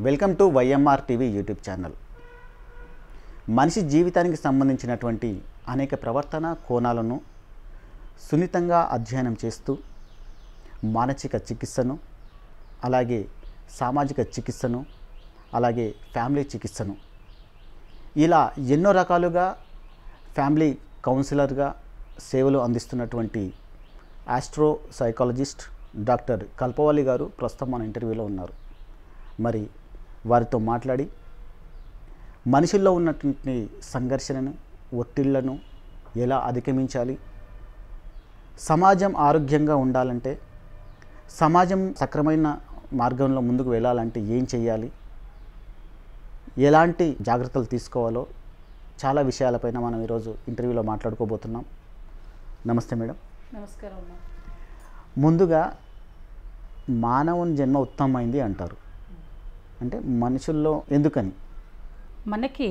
Welcome to YMR TV YouTube channel మనిషి జీవితానికి సంబంధించినటువంటి అనేక ప్రవర్తన కోణాలను సున్నితంగా అధ్యయనం చేస్తూ మానసిక చికిత్సను అలాగే సామాజిక చికిత్సను అలాగే ఫ్యామిలీ చికిత్సను ఇలా ఎన్నో రకాలుగా ఫ్యామిలీ కౌన్సిలర్గా సేవలు అందిస్తున్నటువంటి ఆస్ట్రో సైకాలజిస్ట్ డాక్టర్ కల్పవల్లి గారు ప్రస్తుతం మన ఇంటర్వ్యూలో ఉన్నారు మరి వారితో మాట్లాడి మనుషుల్లో ఉన్నటువంటి సంఘర్షణను ఒత్తిళ్లను ఎలా అధిగమించాలి సమాజం ఆరోగ్యంగా ఉండాలంటే సమాజం సక్రమైన మార్గంలో ముందుకు వెళ్ళాలంటే ఏం చేయాలి ఎలాంటి జాగ్రత్తలు తీసుకోవాలో చాలా విషయాలపైన మనం ఈరోజు ఇంటర్వ్యూలో మాట్లాడుకోబోతున్నాం నమస్తే మేడం నమస్కారం అమ్మా ముందుగా మానవుని జన్మ ఉత్తమమైంది అంటారు అంటే మనుషుల్లో ఎందుకని మనకి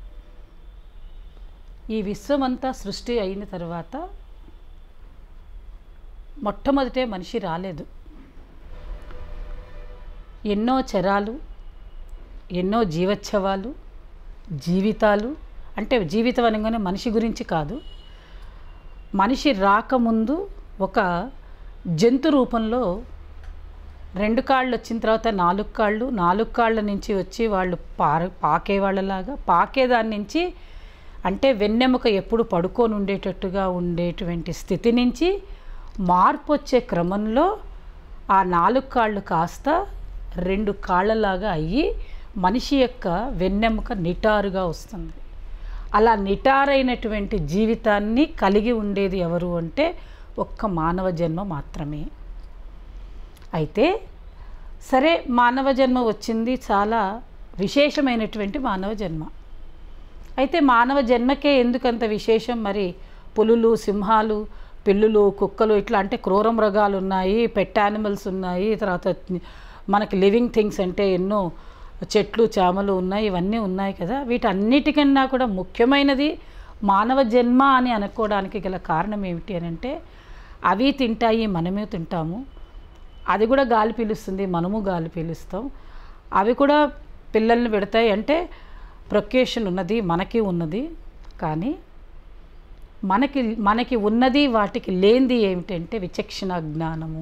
ఈ విశ్వమంతా సృష్టి అయిన తర్వాత మొట్టమొదటే మనిషి రాలేదు ఎన్నో చరాలు ఎన్నో జీవోత్సవాలు జీవితాలు అంటే జీవితం అనగానే మనిషి గురించి కాదు మనిషి రాకముందు ఒక జంతు రూపంలో రెండు కాళ్ళు వచ్చిన తర్వాత నాలుగు కాళ్ళు నాలుగు కాళ్ళ నుంచి వచ్చి వాళ్ళు పార పాకే వాళ్ళలాగా పాకేదాని నుంచి అంటే వెన్నెముక ఎప్పుడు పడుకొని ఉండేటట్టుగా ఉండేటువంటి స్థితి నుంచి మార్పు వచ్చే క్రమంలో ఆ నాలుగు కాళ్ళు కాస్త రెండు కాళ్ళలాగా అయ్యి మనిషి యొక్క వెన్నెముక నిటారుగా వస్తుంది అలా నిటారైనటువంటి జీవితాన్ని కలిగి ఉండేది ఎవరు అంటే ఒక్క మానవ జన్మ మాత్రమే అయితే సరే మానవ జన్మ వచ్చింది చాలా విశేషమైనటువంటి మానవ జన్మ అయితే మానవ జన్మకే ఎందుకంత విశేషం మరి పులులు సింహాలు పిల్లులు కుక్కలు ఇట్లా అంటే క్రూర మృగాలు ఉన్నాయి పెట్ యానిమల్స్ ఉన్నాయి తర్వాత మనకి లివింగ్ థింగ్స్ అంటే ఎన్నో చెట్లు చేమలు ఉన్నాయి ఇవన్నీ ఉన్నాయి కదా వీటన్నిటికన్నా కూడా ముఖ్యమైనది మానవ జన్మ అని అనుకోవడానికి గల కారణం ఏమిటి అని అంటే అవి తింటాయి మనమే తింటాము అది కూడా గాలి పీలుస్తుంది మనము గాలి పీలుస్తాం అవి కూడా పిల్లల్ని పెడతాయి అంటే ప్రొక్యూషన్ ఉన్నది మనకి ఉన్నది కానీ మనకి మనకి ఉన్నది వాటికి లేనిది ఏమిటంటే విచక్షణ జ్ఞానము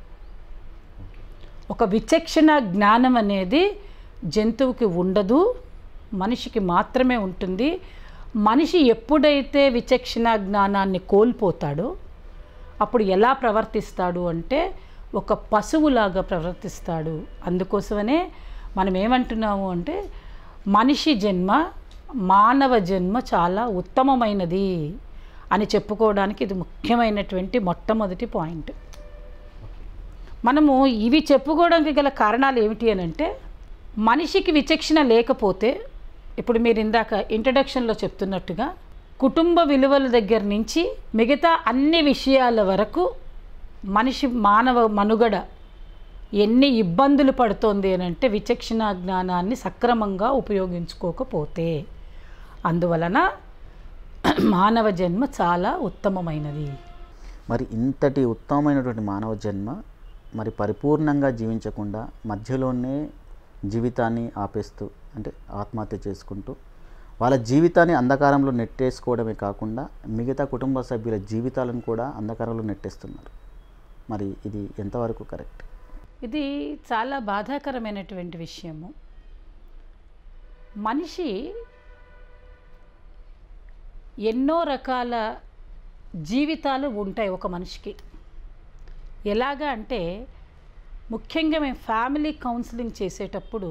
ఒక విచక్షణ జ్ఞానం అనేది జంతువుకి ఉండదు మనిషికి మాత్రమే ఉంటుంది మనిషి ఎప్పుడైతే విచక్షణ జ్ఞానాన్ని కోల్పోతాడో అప్పుడు ఎలా ప్రవర్తిస్తాడు అంటే ఒక పశువులాగా ప్రవర్తిస్తాడు అందుకోసమనే మనం ఏమంటున్నాము అంటే మనిషి జన్మ మానవ జన్మ చాలా ఉత్తమమైనది అని చెప్పుకోవడానికి ఇది ముఖ్యమైనటువంటి మొట్టమొదటి పాయింట్ మనము ఇవి చెప్పుకోవడానికి గల కారణాలు ఏమిటి అని అంటే మనిషికి విచక్షణ లేకపోతే ఇప్పుడు మీరు ఇందాక ఇంట్రడక్షన్లో చెప్తున్నట్టుగా కుటుంబ విలువల దగ్గర నుంచి మిగతా అన్ని విషయాల వరకు మనిషి మానవ మనుగడ ఎన్ని ఇబ్బందులు పడుతోంది అని అంటే విచక్షణ జ్ఞానాన్ని సక్రమంగా ఉపయోగించుకోకపోతే అందువలన మానవ జన్మ చాలా ఉత్తమమైనది మరి ఇంతటి ఉత్తమమైనటువంటి మానవ జన్మ మరి పరిపూర్ణంగా జీవించకుండా మధ్యలోనే జీవితాన్ని ఆపేస్తూ అంటే ఆత్మహత్య చేసుకుంటూ వాళ్ళ జీవితాన్ని అంధకారంలో నెట్టేసుకోవడమే కాకుండా మిగతా కుటుంబ సభ్యుల జీవితాలను కూడా అంధకారంలో నెట్టేస్తున్నారు మరి ఇది ఎంతవరకు కరెక్ట్ ఇది చాలా బాధాకరమైనటువంటి విషయము మనిషి ఎన్నో రకాల జీవితాలు ఉంటాయి ఒక మనిషికి ఎలాగా అంటే ముఖ్యంగా మేము ఫ్యామిలీ కౌన్సిలింగ్ చేసేటప్పుడు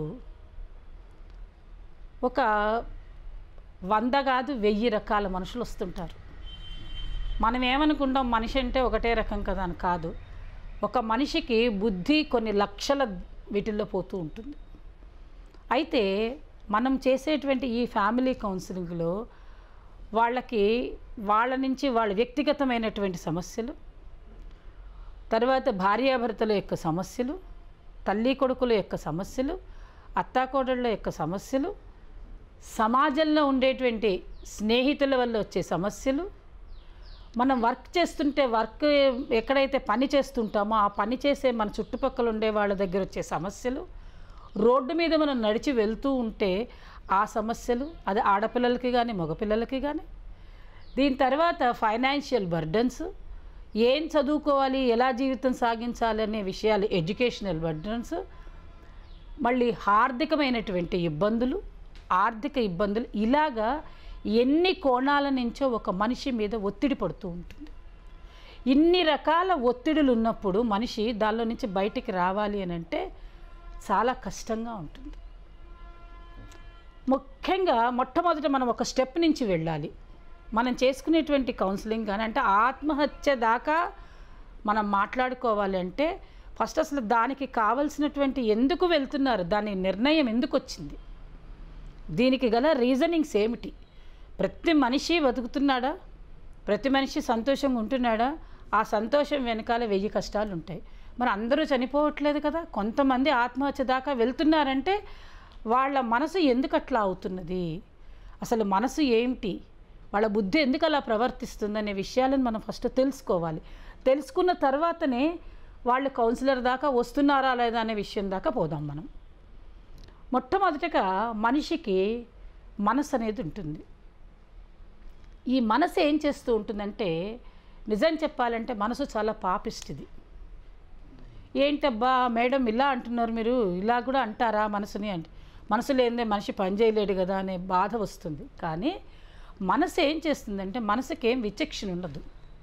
ఒక వంద కాదు వెయ్యి రకాల మనుషులు వస్తుంటారు మనం ఏమనుకుంటాం మనిషి అంటే ఒకటే రకం కదా అని కాదు ఒక మనిషికి బుద్ధి కొన్ని లక్షల వీటిల్లో పోతూ ఉంటుంది అయితే మనం చేసేటువంటి ఈ ఫ్యామిలీ కౌన్సిలింగ్లో వాళ్ళకి వాళ్ళ నుంచి వాళ్ళ వ్యక్తిగతమైనటువంటి సమస్యలు తర్వాత భార్యాభర్తల యొక్క సమస్యలు తల్లి కొడుకుల యొక్క సమస్యలు అత్తాకోడళ్ళ యొక్క సమస్యలు సమాజంలో ఉండేటువంటి స్నేహితుల వల్ల వచ్చే సమస్యలు మనం వర్క్ చేస్తుంటే వర్క్ ఎక్కడైతే పని చేస్తుంటామో ఆ పని చేసే మన చుట్టుపక్కల ఉండే వాళ్ళ దగ్గర వచ్చే సమస్యలు రోడ్డు మీద మనం నడిచి వెళ్తూ ఉంటే ఆ సమస్యలు అది ఆడపిల్లలకి కానీ మగపిల్లలకి కానీ దీని తర్వాత ఫైనాన్షియల్ బర్డన్స్ ఏం చదువుకోవాలి ఎలా జీవితం సాగించాలి అనే విషయాలు ఎడ్యుకేషనల్ బర్డన్స్ మళ్ళీ ఆర్థికమైనటువంటి ఇబ్బందులు ఆర్థిక ఇబ్బందులు ఇలాగా ఎన్ని కోణాల నుంచో ఒక మనిషి మీద ఒత్తిడి పడుతూ ఉంటుంది ఇన్ని రకాల ఒత్తిడులు ఉన్నప్పుడు మనిషి దానిలో నుంచి బయటికి రావాలి అని అంటే చాలా కష్టంగా ఉంటుంది ముఖ్యంగా మొట్టమొదట మనం ఒక స్టెప్ నుంచి వెళ్ళాలి మనం చేసుకునేటువంటి కౌన్సిలింగ్ కానీ అంటే ఆత్మహత్య దాకా మనం మాట్లాడుకోవాలి అంటే ఫస్ట్ అసలు దానికి కావలసినటువంటి ఎందుకు వెళ్తున్నారు దాని నిర్ణయం ఎందుకు వచ్చింది దీనికి గల రీజనింగ్స్ ఏమిటి ప్రతి మనిషి బతుకుతున్నాడా ప్రతి మనిషి సంతోషంగా ఉంటున్నాడా ఆ సంతోషం వెనకాల వెయ్యి కష్టాలు ఉంటాయి మరి అందరూ చనిపోవట్లేదు కదా కొంతమంది ఆత్మహత్య దాకా వెళ్తున్నారంటే వాళ్ళ మనసు ఎందుకు అట్లా అవుతున్నది అసలు మనసు ఏమిటి వాళ్ళ బుద్ధి ఎందుకు అలా ప్రవర్తిస్తుంది అనే విషయాలను మనం ఫస్ట్ తెలుసుకోవాలి తెలుసుకున్న తర్వాతనే వాళ్ళు కౌన్సిలర్ దాకా వస్తున్నారా లేదా అనే విషయం దాకా పోదాం మనం మొట్టమొదటగా మనిషికి మనసు అనేది ఉంటుంది ఈ మనసు ఏం చేస్తూ ఉంటుందంటే నిజం చెప్పాలంటే మనసు చాలా పాపిష్టిది ఏంటబ్బా మేడం ఇలా అంటున్నారు మీరు ఇలా కూడా అంటారా మనసుని అంటే మనసు లేనిదే మనిషి పని చేయలేడు కదా అనే బాధ వస్తుంది కానీ మనసు ఏం చేస్తుందంటే మనసుకి ఏం విచక్షణ ఉండదు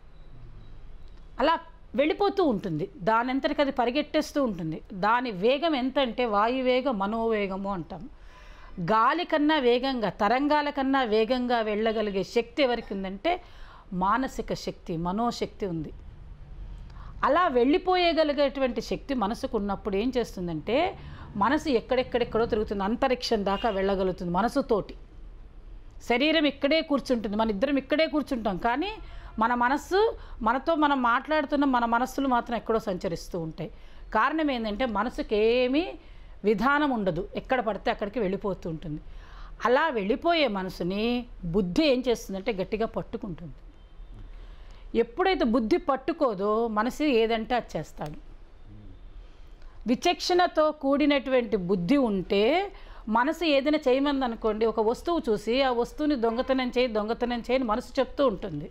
అలా వెళ్ళిపోతూ ఉంటుంది దానంతటికి అది పరిగెట్టేస్తూ ఉంటుంది దాని వేగం ఎంత అంటే వాయువేగ మనోవేగము అంటాం గాలి కన్నా వేగంగా తరంగాల కన్నా వేగంగా వెళ్ళగలిగే శక్తి ఎవరికి ఉందంటే మానసిక శక్తి మనోశక్తి ఉంది అలా వెళ్ళిపోయేగలిగేటువంటి శక్తి మనసుకు ఉన్నప్పుడు ఏం చేస్తుందంటే మనసు ఎక్కడెక్కడెక్కడో తిరుగుతుంది అంతరిక్షం దాకా వెళ్ళగలుగుతుంది మనసుతోటి శరీరం ఇక్కడే కూర్చుంటుంది మన ఇద్దరం ఇక్కడే కూర్చుంటాం కానీ మన మనస్సు మనతో మనం మాట్లాడుతున్న మన మనస్సులు మాత్రం ఎక్కడో సంచరిస్తూ ఉంటాయి కారణం ఏంటంటే మనసుకి ఏమీ విధానం ఉండదు ఎక్కడ పడితే అక్కడికి వెళ్ళిపోతూ ఉంటుంది అలా వెళ్ళిపోయే మనసుని బుద్ధి ఏం చేస్తుందంటే గట్టిగా పట్టుకుంటుంది ఎప్పుడైతే బుద్ధి పట్టుకోదో మనసు ఏదంటే అది చేస్తాడు విచక్షణతో కూడినటువంటి బుద్ధి ఉంటే మనసు ఏదైనా చేయమంది అనుకోండి ఒక వస్తువు చూసి ఆ వస్తువుని దొంగతనం చేయి దొంగతనం చేయని మనసు చెప్తూ ఉంటుంది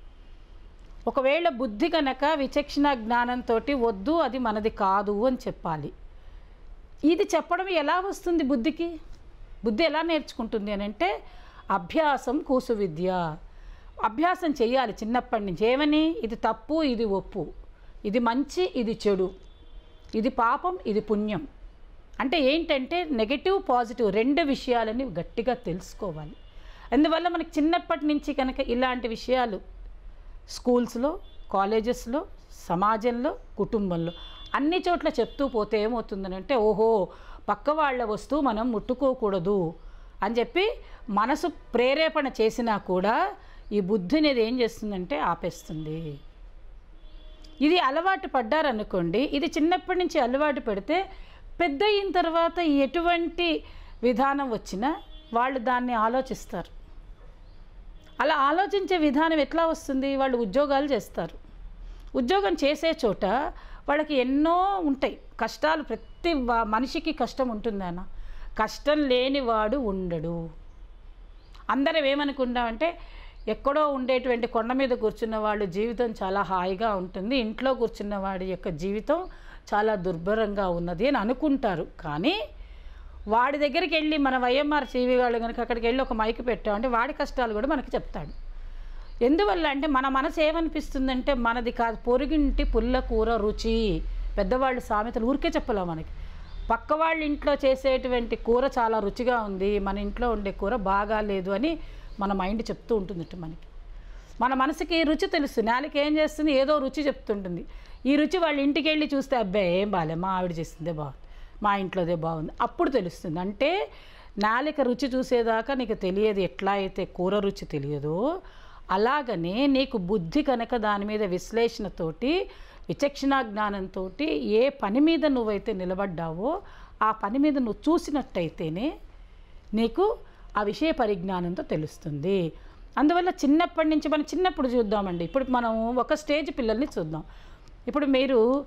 ఒకవేళ బుద్ధి కనుక విచక్షణ జ్ఞానంతో వద్దు అది మనది కాదు అని చెప్పాలి ఇది చెప్పడం ఎలా వస్తుంది బుద్ధికి బుద్ధి ఎలా నేర్చుకుంటుంది అని అంటే అభ్యాసం కూసు విద్య అభ్యాసం చేయాలి చిన్నప్పటి నుంచి ఏమని ఇది తప్పు ఇది ఒప్పు ఇది మంచి ఇది చెడు ఇది పాపం ఇది పుణ్యం అంటే ఏంటంటే నెగటివ్ పాజిటివ్ రెండు విషయాలని గట్టిగా తెలుసుకోవాలి అందువల్ల మనకి చిన్నప్పటి నుంచి కనుక ఇలాంటి విషయాలు స్కూల్స్లో కాలేజెస్లో సమాజంలో కుటుంబంలో అన్ని చోట్ల చెప్తూ పోతే ఏమవుతుందనంటే ఓహో పక్క వాళ్ళ వస్తువు మనం ముట్టుకోకూడదు అని చెప్పి మనసు ప్రేరేపణ చేసినా కూడా ఈ బుద్ధి అనేది ఏం చేస్తుందంటే ఆపేస్తుంది ఇది అలవాటు పడ్డారనుకోండి ఇది చిన్నప్పటి నుంచి అలవాటు పెడితే పెద్ద అయిన తర్వాత ఎటువంటి విధానం వచ్చినా వాళ్ళు దాన్ని ఆలోచిస్తారు అలా ఆలోచించే విధానం ఎట్లా వస్తుంది వాళ్ళు ఉద్యోగాలు చేస్తారు ఉద్యోగం చేసే చోట వాళ్ళకి ఎన్నో ఉంటాయి కష్టాలు ప్రతి వా- మనిషికి కష్టం ఉంటుందన్న కష్టం లేనివాడు ఉండడు అందరం ఏమనుకుంటామంటే ఎక్కడో ఉండేటువంటి కొండ మీద కూర్చున్న వాళ్ళు జీవితం చాలా హాయిగా ఉంటుంది ఇంట్లో కూర్చున్న వాడి యొక్క జీవితం చాలా దుర్భరంగా ఉన్నది అని అనుకుంటారు కానీ వాడి దగ్గరికి వెళ్ళి మన వైఎంఆర్ సివి వాళ్ళు కనుక అక్కడికి వెళ్ళి ఒక మైక్ పెట్టామంటే వాడి కష్టాలు కూడా మనకి చెప్తాడు ఎందువల్ల అంటే మన మనసు ఏమనిపిస్తుందంటే మనది కాదు పొరుగింటి పుల్ల కూర రుచి పెద్దవాళ్ళు సామెతలు ఊరికే చెప్పలే మనకి పక్క వాళ్ళ ఇంట్లో చేసేటువంటి కూర చాలా రుచిగా ఉంది మన ఇంట్లో ఉండే కూర బాగా లేదు అని మన మైండ్ చెప్తూ ఉంటుంది మనకి మన మనసుకి రుచి తెలుస్తుంది నాలుక ఏం చేస్తుంది ఏదో రుచి చెప్తుంటుంది ఈ రుచి వాళ్ళ ఇంటికి వెళ్ళి చూస్తే అబ్బాయి ఏం బాలే మా ఆవిడ చేసిందే బాగుంది మా ఇంట్లోదే బాగుంది అప్పుడు తెలుస్తుంది అంటే నాలిక రుచి చూసేదాకా నీకు తెలియదు ఎట్లా అయితే కూర రుచి తెలియదో అలాగనే నీకు బుద్ధి కనుక దాని మీద విశ్లేషణతోటి విచక్షణ జ్ఞానంతో ఏ పని మీద నువ్వైతే నిలబడ్డావో ఆ పని మీద నువ్వు చూసినట్టయితేనే నీకు ఆ విషయ పరిజ్ఞానంతో తెలుస్తుంది అందువల్ల చిన్నప్పటి నుంచి మనం చిన్నప్పుడు చూద్దామండి ఇప్పుడు మనం ఒక స్టేజ్ పిల్లల్ని చూద్దాం ఇప్పుడు మీరు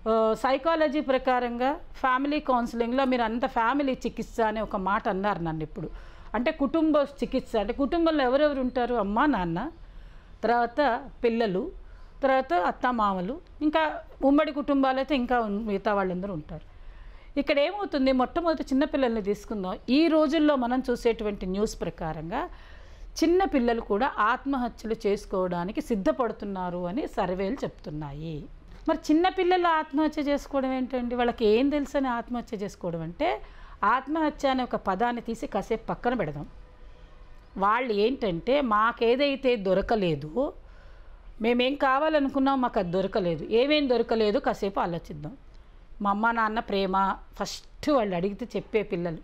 సైకాలజీ ప్రకారంగా ఫ్యామిలీ కౌన్సిలింగ్లో మీరు అంత ఫ్యామిలీ చికిత్స అనే ఒక మాట అన్నారు నన్ను ఇప్పుడు అంటే కుటుంబ చికిత్స అంటే కుటుంబంలో ఎవరెవరు ఉంటారు అమ్మ నాన్న తర్వాత పిల్లలు తర్వాత అత్త మామలు ఇంకా ఉమ్మడి కుటుంబాలైతే ఇంకా ఉన్- మిగతా వాళ్ళందరూ ఉంటారు ఇక్కడ ఏమవుతుంది మొట్టమొదటి చిన్నపిల్లల్ని తీసుకుందాం ఈ రోజుల్లో మనం చూసేటువంటి న్యూస్ ప్రకారంగా చిన్న పిల్లలు కూడా ఆత్మహత్యలు చేసుకోవడానికి సిద్ధపడుతున్నారు అని సర్వేలు చెప్తున్నాయి మరి చిన్న పిల్లలు ఆత్మహత్య చేసుకోవడం ఏంటండి వాళ్ళకి ఏం తెలుసని ఆత్మహత్య చేసుకోవడం అంటే ఆత్మహత్య అనే ఒక పదాన్ని తీసి కాసేపు పక్కన పెడదాం వాళ్ళు ఏంటంటే మాకేదైతే దొరకలేదు మేమేం కావాలనుకున్నాం మాకు అది దొరకలేదు ఏమేం దొరకలేదు కాసేపు ఆలోచిద్దాం మా అమ్మ నాన్న ప్రేమ ఫస్ట్ వాళ్ళు అడిగితే చెప్పే పిల్లలు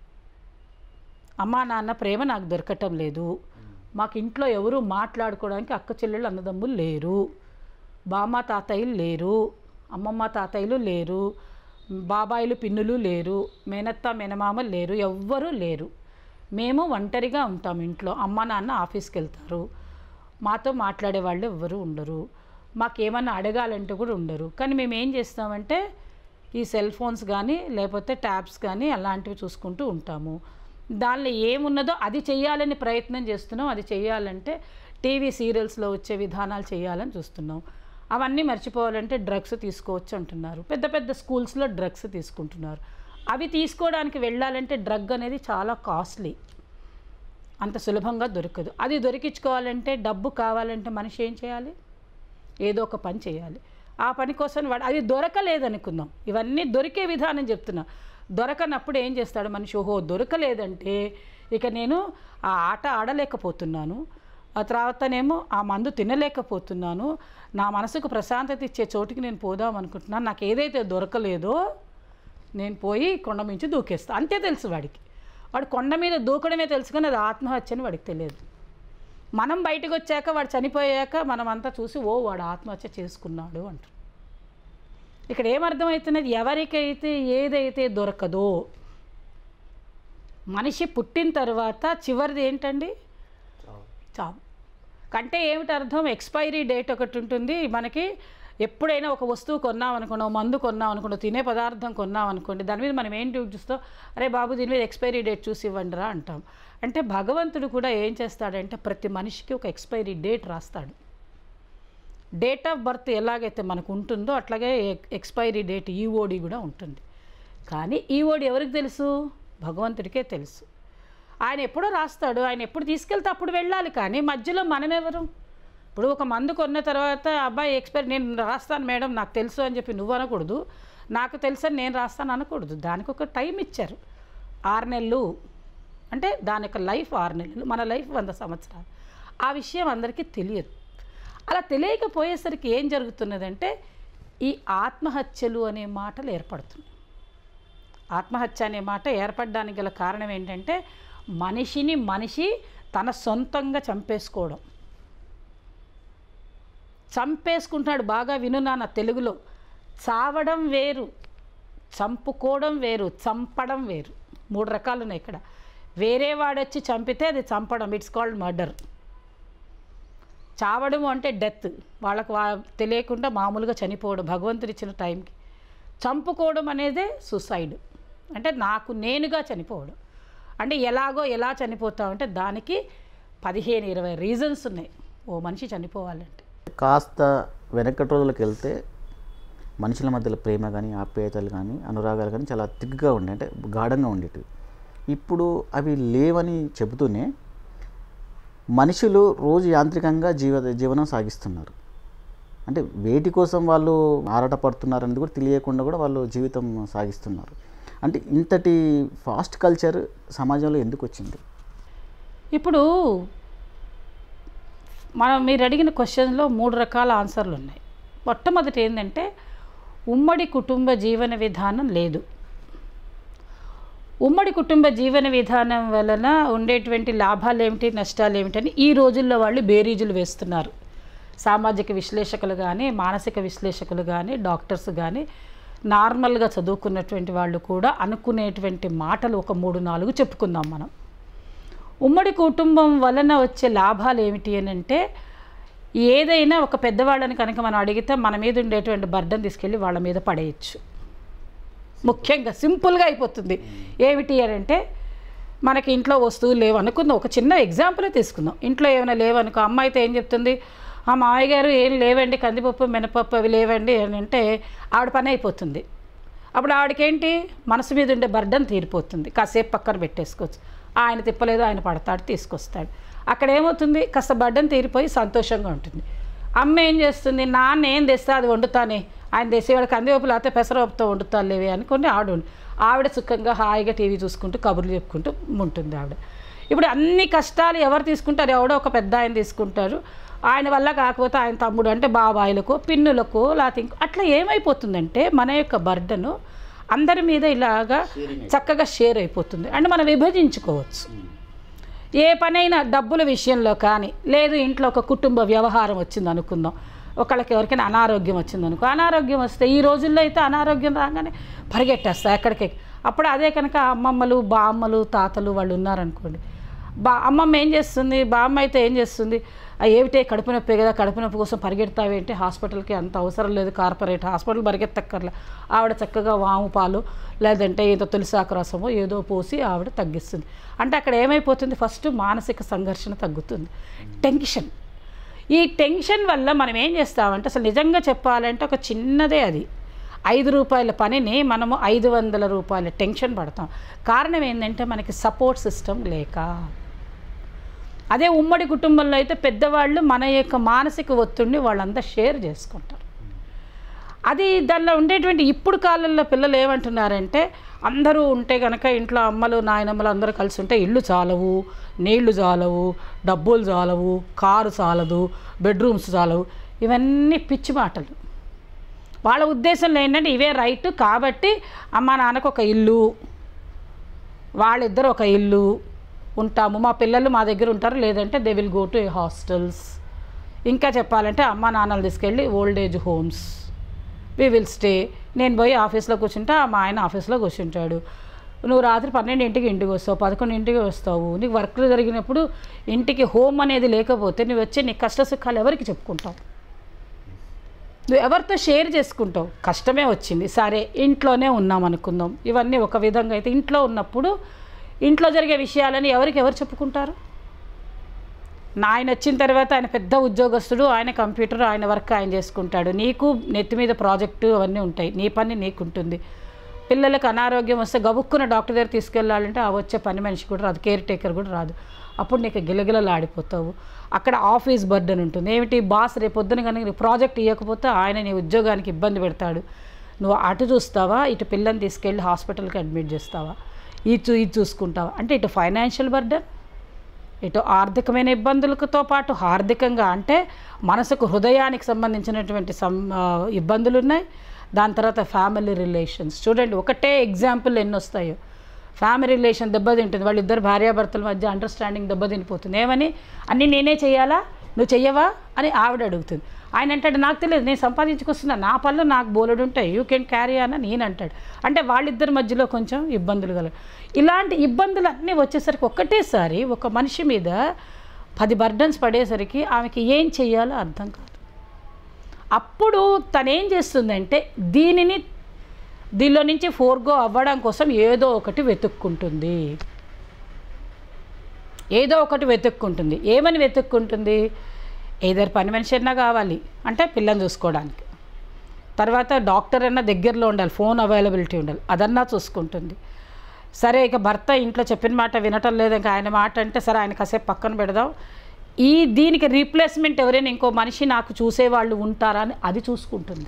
అమ్మా నాన్న ప్రేమ నాకు దొరకటం లేదు మాకు ఇంట్లో ఎవరు మాట్లాడుకోవడానికి అక్క చెల్లెళ్ళు అన్నదమ్ములు లేరు బామ్మ తాతయ్యలు లేరు అమ్మమ్మ తాతయ్యలు లేరు బాబాయిలు పిన్నులు లేరు మేనత్త మేనమామలు లేరు ఎవ్వరూ లేరు మేము ఒంటరిగా ఉంటాం ఇంట్లో అమ్మ నాన్న ఆఫీస్కి వెళ్తారు మాతో మాట్లాడే వాళ్ళు ఎవ్వరూ ఉండరు మాకేమన్నా అడగాలంటే కూడా ఉండరు కానీ మేము ఏం చేస్తామంటే ఈ సెల్ ఫోన్స్ కానీ లేకపోతే ట్యాబ్స్ కానీ అలాంటివి చూసుకుంటూ ఉంటాము దానిలో ఏమున్నదో అది చేయాలని ప్రయత్నం చేస్తున్నాం అది చేయాలంటే టీవీ సీరియల్స్లో వచ్చే విధానాలు చేయాలని చూస్తున్నాం అవన్నీ మర్చిపోవాలంటే డ్రగ్స్ తీసుకోవచ్చు అంటున్నారు పెద్ద పెద్ద స్కూల్స్లో డ్రగ్స్ తీసుకుంటున్నారు అవి తీసుకోవడానికి వెళ్ళాలంటే డ్రగ్ అనేది చాలా కాస్ట్లీ అంత సులభంగా దొరకదు అది దొరికించుకోవాలంటే డబ్బు కావాలంటే మనిషి ఏం చేయాలి ఏదో ఒక పని చేయాలి ఆ పని కోసం వాడు అది దొరకలేదనుకుందాం ఇవన్నీ దొరికే విధానం చెప్తున్నా దొరకనప్పుడు ఏం చేస్తాడు మనిషి ఓహో దొరకలేదంటే ఇక నేను ఆ ఆట ఆడలేకపోతున్నాను ఆ తర్వాతనేమో ఆ మందు తినలేకపోతున్నాను నా మనసుకు ప్రశాంతత ఇచ్చే చోటికి నేను పోదాం అనుకుంటున్నాను నాకు ఏదైతే దొరకలేదో నేను పోయి కొండ మించి దూకేస్తా అంతే తెలుసు వాడికి వాడు కొండ మీద దూకడమే తెలుసు కానీ అది ఆత్మహత్య అని వాడికి తెలియదు మనం బయటకు వచ్చాక వాడు చనిపోయాక మనం అంతా చూసి ఓ వాడు ఆత్మహత్య చేసుకున్నాడు అంటారు ఇక్కడ ఏమర్థమవుతున్నది ఎవరికైతే ఏదైతే దొరకదో మనిషి పుట్టిన తర్వాత చివరిది ఏంటండి చావు కంటే ఏమిటి అర్థం ఎక్స్పైరీ డేట్ ఒకటి ఉంటుంది మనకి ఎప్పుడైనా ఒక వస్తువు కొన్నాం అనుకోండి ఒక మందు కొన్నాం అనుకోండి తినే పదార్థం కొన్నాం అనుకోండి దాని మీద మనం ఏంటి చూస్తాం అరే బాబు దీని మీద ఎక్స్పైరీ డేట్ చూసి ఇవ్వండి రా అంటాం అంటే భగవంతుడు కూడా ఏం చేస్తాడంటే ప్రతి మనిషికి ఒక ఎక్స్పైరీ డేట్ రాస్తాడు డేట్ ఆఫ్ బర్త్ ఎలాగైతే మనకు ఉంటుందో అట్లాగే ఎక్స్పైరీ డేట్ ఈఓడి కూడా ఉంటుంది కానీ ఈఓడి ఎవరికి తెలుసు భగవంతుడికే తెలుసు ఆయన ఎప్పుడో రాస్తాడు ఆయన ఎప్పుడు తీసుకెళ్తే అప్పుడు వెళ్ళాలి కానీ మధ్యలో మనమెవరు ఇప్పుడు ఒక మందు కొన్న తర్వాత అబ్బాయి ఎక్స్పైర్ నేను రాస్తాను మేడం నాకు తెలుసు అని చెప్పి నువ్వు అనకూడదు నాకు తెలుసు అని నేను రాస్తాను అనకూడదు దానికి ఒక టైం ఇచ్చారు ఆరు నెలలు అంటే దాని యొక్క లైఫ్ ఆరు నెలలు మన లైఫ్ వంద సంవత్సరాలు ఆ విషయం అందరికీ తెలియదు అలా తెలియకపోయేసరికి ఏం జరుగుతున్నదంటే ఈ ఆత్మహత్యలు అనే మాటలు ఏర్పడుతున్నాయి ఆత్మహత్య అనే మాట ఏర్పడడానికి గల కారణం ఏంటంటే మనిషిని మనిషి తన సొంతంగా చంపేసుకోవడం చంపేసుకుంటున్నాడు బాగా విను నాన్న తెలుగులో చావడం వేరు చంపుకోవడం వేరు చంపడం వేరు మూడు రకాలు ఉన్నాయి ఇక్కడ వేరే వాడొచ్చి చంపితే అది చంపడం ఇట్స్ కాల్డ్ మర్డర్ చావడం అంటే డెత్ వాళ్ళకు వా తెలియకుండా మామూలుగా చనిపోవడం భగవంతుడు ఇచ్చిన టైంకి చంపుకోవడం అనేదే సుసైడ్ అంటే నాకు నేనుగా చనిపోవడం అంటే ఎలాగో ఎలా చనిపోతావు దానికి పదిహేను ఇరవై రీజన్స్ ఉన్నాయి ఓ మనిషి చనిపోవాలంటే కాస్త వెనకటి రోజులకు వెళ్తే మనుషుల మధ్యలో ప్రేమ కానీ ఆప్యాయతలు కానీ అనురాగాలు కానీ చాలా తిగ్గా ఉండే అంటే గాఢంగా ఉండేటివి ఇప్పుడు అవి లేవని చెబుతూనే మనుషులు రోజు యాంత్రికంగా జీవ జీవనం సాగిస్తున్నారు అంటే వేటి కోసం వాళ్ళు ఆరాట పడుతున్నారు అనేది కూడా తెలియకుండా కూడా వాళ్ళు జీవితం సాగిస్తున్నారు అంటే ఇంతటి ఫాస్ట్ కల్చర్ సమాజంలో ఎందుకు వచ్చింది ఇప్పుడు మనం మీరు అడిగిన క్వశ్చన్లో మూడు రకాల ఆన్సర్లు ఉన్నాయి మొట్టమొదటి ఏంటంటే ఉమ్మడి కుటుంబ జీవన విధానం లేదు ఉమ్మడి కుటుంబ జీవన విధానం వలన ఉండేటువంటి లాభాలు ఏమిటి నష్టాలు ఏమిటని ఈ రోజుల్లో వాళ్ళు బేరీజులు వేస్తున్నారు సామాజిక విశ్లేషకులు కానీ మానసిక విశ్లేషకులు కానీ డాక్టర్స్ కానీ నార్మల్గా చదువుకున్నటువంటి వాళ్ళు కూడా అనుకునేటువంటి మాటలు ఒక మూడు నాలుగు చెప్పుకుందాం మనం ఉమ్మడి కుటుంబం వలన వచ్చే లాభాలు ఏమిటి అని అంటే ఏదైనా ఒక పెద్దవాళ్ళని కనుక మనం అడిగితే మన మీద ఉండేటువంటి బర్డన్ తీసుకెళ్ళి వాళ్ళ మీద పడేయచ్చు ముఖ్యంగా సింపుల్గా అయిపోతుంది ఏమిటి అని అంటే మనకి ఇంట్లో వస్తువులు లేవు అనుకుందాం ఒక చిన్న ఎగ్జాంపులే తీసుకుందాం ఇంట్లో ఏమైనా లేవనుకో అమ్మ అయితే ఏం చెప్తుంది ఆ మామయ్య గారు ఏం లేవండి కందిపప్పు మినపప్పు అవి లేవండి అని అంటే ఆవిడ పని అయిపోతుంది అప్పుడు ఆవిడకేంటి మనసు మీద ఉండే బర్డన్ తీరిపోతుంది కాసేపు పక్కన పెట్టేసుకోవచ్చు ఆయన తిప్పలేదు ఆయన పడతాడు తీసుకొస్తాడు అక్కడ ఏమవుతుంది కాస్త బర్డన్ తీరిపోయి సంతోషంగా ఉంటుంది అమ్మ ఏం చేస్తుంది నాన్న ఏం తెస్తే అది వండుతానే ఆయన తెసేవాడు కందిపప్పు లేకపోతే పెసరపప్పుతో వండుతాను లేవి అనుకుని ఆవిడ వండు ఆవిడ సుఖంగా హాయిగా టీవీ చూసుకుంటూ కబుర్లు చెప్పుకుంటూ ఉంటుంది ఆవిడ ఇప్పుడు అన్ని కష్టాలు ఎవరు తీసుకుంటారు ఎవడో ఒక పెద్ద ఆయన తీసుకుంటారు ఆయన వల్ల కాకపోతే ఆయన తమ్ముడు అంటే బాబాయిలకు పిన్నులకు లేకపోతే ఇంకో అట్లా ఏమైపోతుందంటే మన యొక్క బర్డను అందరి మీద ఇలాగా చక్కగా షేర్ అయిపోతుంది అంటే మనం విభజించుకోవచ్చు ఏ పనైనా డబ్బుల విషయంలో కానీ లేదు ఇంట్లో ఒక కుటుంబ వ్యవహారం వచ్చింది అనుకుందాం ఒకళ్ళకి ఎవరికైనా అనారోగ్యం వచ్చింది అనుకో అనారోగ్యం వస్తే ఈ రోజుల్లో అయితే అనారోగ్యం రాగానే పరిగెట్టేస్తాయి ఎక్కడికి అప్పుడు అదే కనుక అమ్మమ్మలు బామ్మలు తాతలు వాళ్ళు ఉన్నారనుకోండి బా అమ్మమ్మ ఏం చేస్తుంది బామ్మ అయితే ఏం చేస్తుంది "ఆ, ఏమిటే కడుపు నొప్పి కదా కడుపు నొప్పి కోసం పరిగెడతావేంటి హాస్పిటల్కి అంత అవసరం లేదు కార్పొరేట్ హాస్పిటల్ పరిగెత్తక్కర్లే ఆవిడ చక్కగా వాము పాలు లేదంటే ఏదో తులసాకు రసమో ఏదో పోసి ఆవిడ తగ్గిస్తుంది అంటే అక్కడ ఏమైపోతుంది ఫస్ట్ మానసిక సంఘర్షణ తగ్గుతుంది టెన్షన్ ఈ టెన్షన్ వల్ల మనం ఏం చేస్తామంటే అసలు నిజంగా చెప్పాలంటే ఒక చిన్నదే అది ఐదు రూపాయల పనిని మనము ఐదు వందల రూపాయల టెన్షన్ పడతాం కారణం ఏంటంటే మనకి సపోర్ట్ సిస్టమ్ లేక అదే ఉమ్మడి కుటుంబంలో అయితే పెద్దవాళ్ళు మన యొక్క మానసిక ఒత్తిడిని వాళ్ళంతా షేర్ చేసుకుంటారు అది దానిలో ఉండేటువంటి ఇప్పుడు కాలంలో పిల్లలు ఏమంటున్నారంటే అందరూ ఉంటే కనుక ఇంట్లో అమ్మలు నాయనమ్మలు అందరూ కలిసి ఉంటే ఇల్లు చాలవు నీళ్లు చాలవు డబ్బులు చాలవు కారు చాలదు బెడ్రూమ్స్ చాలవు ఇవన్నీ పిచ్చి మాటలు వాళ్ళ ఉద్దేశంలో ఏంటంటే ఇవే రైట్ కాబట్టి అమ్మ నాన్నకు ఒక ఇల్లు వాళ్ళిద్దరు ఒక ఇల్లు ఉంటాము మా పిల్లలు మా దగ్గర ఉంటారు లేదంటే they will go to a hostels ఇంకా చెప్పాలంటే అమ్మ నాన్నలు తీసుకెళ్ళి old age homes we will stay నేను పోయి ఆఫీస్లో కూర్చుంటా మా ఆయన ఆఫీస్లో కూర్చుంటాడు నువ్వు రాత్రి పన్నెండింటికి ఇంటికి వస్తావు పదకొండింటికి వస్తావు నీకు వర్క్లు జరిగినప్పుడు ఇంటికి హోమ్ అనేది లేకపోతే నువ్వు వచ్చే నీ కష్ట సుఖాలు ఎవరికి చెప్పుకుంటావు నువ్వు ఎవరితో షేర్ చేసుకుంటావు కష్టమే వచ్చింది సరే ఇంట్లోనే ఉన్నాం అనుకుందాం ఇవన్నీ ఒక విధంగా అయితే ఇంట్లో ఉన్నప్పుడు ఇంట్లో జరిగే విషయాలని ఎవరికి ఎవరు చెప్పుకుంటారు నా ఆయన వచ్చిన తర్వాత ఆయన పెద్ద ఉద్యోగస్తుడు ఆయన కంప్యూటర్ ఆయన వర్క్ ఆయన చేసుకుంటాడు నీకు నెత్తి మీద ప్రాజెక్టు అవన్నీ ఉంటాయి నీ పని నీకు ఉంటుంది పిల్లలకు అనారోగ్యం వస్తే గబుక్కున డాక్టర్ దగ్గర తీసుకెళ్ళాలంటే ఆ వచ్చే పని మనిషి కూడా రాదు కేర్ టేకర్ కూడా రాదు అప్పుడు నీకు గిలగిలలాడిపోతావు అక్కడ ఆఫీస్ బర్డన్ ఉంటుంది ఏమిటి బాస్ రేపు పొద్దున కానీ నీకు ప్రాజెక్ట్ ఇవ్వకపోతే ఆయన నీ ఉద్యోగానికి ఇబ్బంది పెడతాడు నువ్వు అటు చూస్తావా ఇటు పిల్లని తీసుకెళ్ళి హాస్పిటల్కి అడ్మిట్ చేస్తావా ఇది చూ ఇది చూసుకుంటావా అంటే ఇటు ఫైనాన్షియల్ బర్డన్ ఇటు ఆర్థికమైన ఇబ్బందులతో పాటు హార్దికంగా అంటే మనసుకు హృదయానికి సంబంధించినటువంటి సం ఆ, ఇబ్బందులు ఉన్నాయి దాని తర్వాత ఫ్యామిలీ రిలేషన్స్ చూడండి ఒకటే ఎగ్జాంపుల్ ఎన్ని వస్తాయో ఫ్యామిలీ రిలేషన్ దెబ్బతింటుంది వాళ్ళిద్దరు భార్యాభర్తల మధ్య అండర్స్టాండింగ్ దెబ్బతినిపోతుంది ఏమని అన్నీ నేనే చెయ్యాలా నువ్వు చెయ్యవా అని ఆవిడ అడుగుతుంది ఆయన అంటాడు నాకు తెలియదు నేను సంపాదించుకొస్తున్నా నా పనులు నాకు బోలెడు ఉంటాయి యూ కెన్ క్యారీ అని నేను అంటాడు అంటే వాళ్ళిద్దరి మధ్యలో కొంచెం ఇబ్బందులు కల ఇలాంటి ఇబ్బందులు అన్నీ వచ్చేసరికి ఒక్కటేసారి ఒక మనిషి మీద పది బర్డన్స్ పడేసరికి ఆమెకి ఏం చెయ్యాలో అర్థం కాదు అప్పుడు తనేం చేస్తుందంటే దీనిని దీనిలో నుంచి ఫోర్గో అవ్వడం కోసం ఏదో ఒకటి వెతుక్కుంటుంది ఏదో ఒకటి వెతుక్కుంటుంది ఏమని వెతుక్కుంటుంది ఏదైనా పని మనిషి అన్నా కావాలి అంటే పిల్లని చూసుకోవడానికి తర్వాత డాక్టర్ అన్న దగ్గరలో ఉండాలి ఫోన్ అవైలబిలిటీ ఉండాలి అదన్నా చూసుకుంటుంది సరే ఇక భర్త ఇంట్లో చెప్పిన మాట వినటం లేదు ఇంకా ఆయన మాట అంటే సరే ఆయన కాసేపు పక్కన పెడదాం ఈ దీనికి రీప్లేస్మెంట్ ఎవరైనా ఇంకో మనిషి నాకు చూసేవాళ్ళు ఉంటారా అని అది చూసుకుంటుంది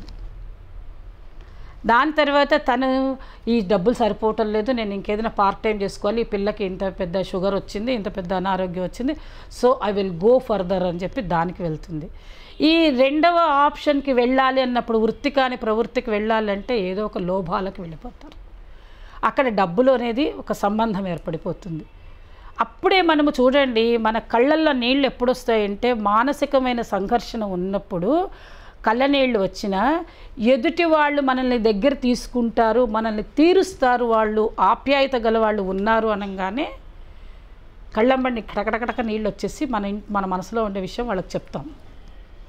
దాని తర్వాత తను ఈ డబ్బులు సరిపోవటం లేదు నేను ఇంకేదైనా పార్ట్ టైం చేసుకోవాలి ఈ పిల్లకి ఇంత పెద్ద షుగర్ వచ్చింది ఇంత పెద్ద అనారోగ్యం వచ్చింది so I will go further అని చెప్పి దానికి వెళ్తుంది ఈ రెండవ ఆప్షన్కి వెళ్ళాలి అన్నప్పుడు వృత్తి కాని ప్రవృత్తికి వెళ్ళాలంటే ఏదో ఒక లోభాలకు వెళ్ళిపోతారు అక్కడ డబ్బులు అనేది ఒక సంబంధం ఏర్పడిపోతుంది అప్పుడే మనము చూడండి మన కళ్ళల్లో నీళ్ళు ఎప్పుడు వస్తాయంటే మానసికమైన సంఘర్షణ ఉన్నప్పుడు కళ్ళ నీళ్ళు వచ్చినా ఎదుటి వాళ్ళు మనల్ని దగ్గర తీసుకుంటారు మనల్ని తీరుస్తారు వాళ్ళు ఆప్యాయత గల వాళ్ళు ఉన్నారు అనగానే కళ్ళంబండి కటకటకటక నీళ్ళు వచ్చేసి మన ఇన్- మన మనసులో ఉండే విషయం వాళ్ళకి చెప్తాం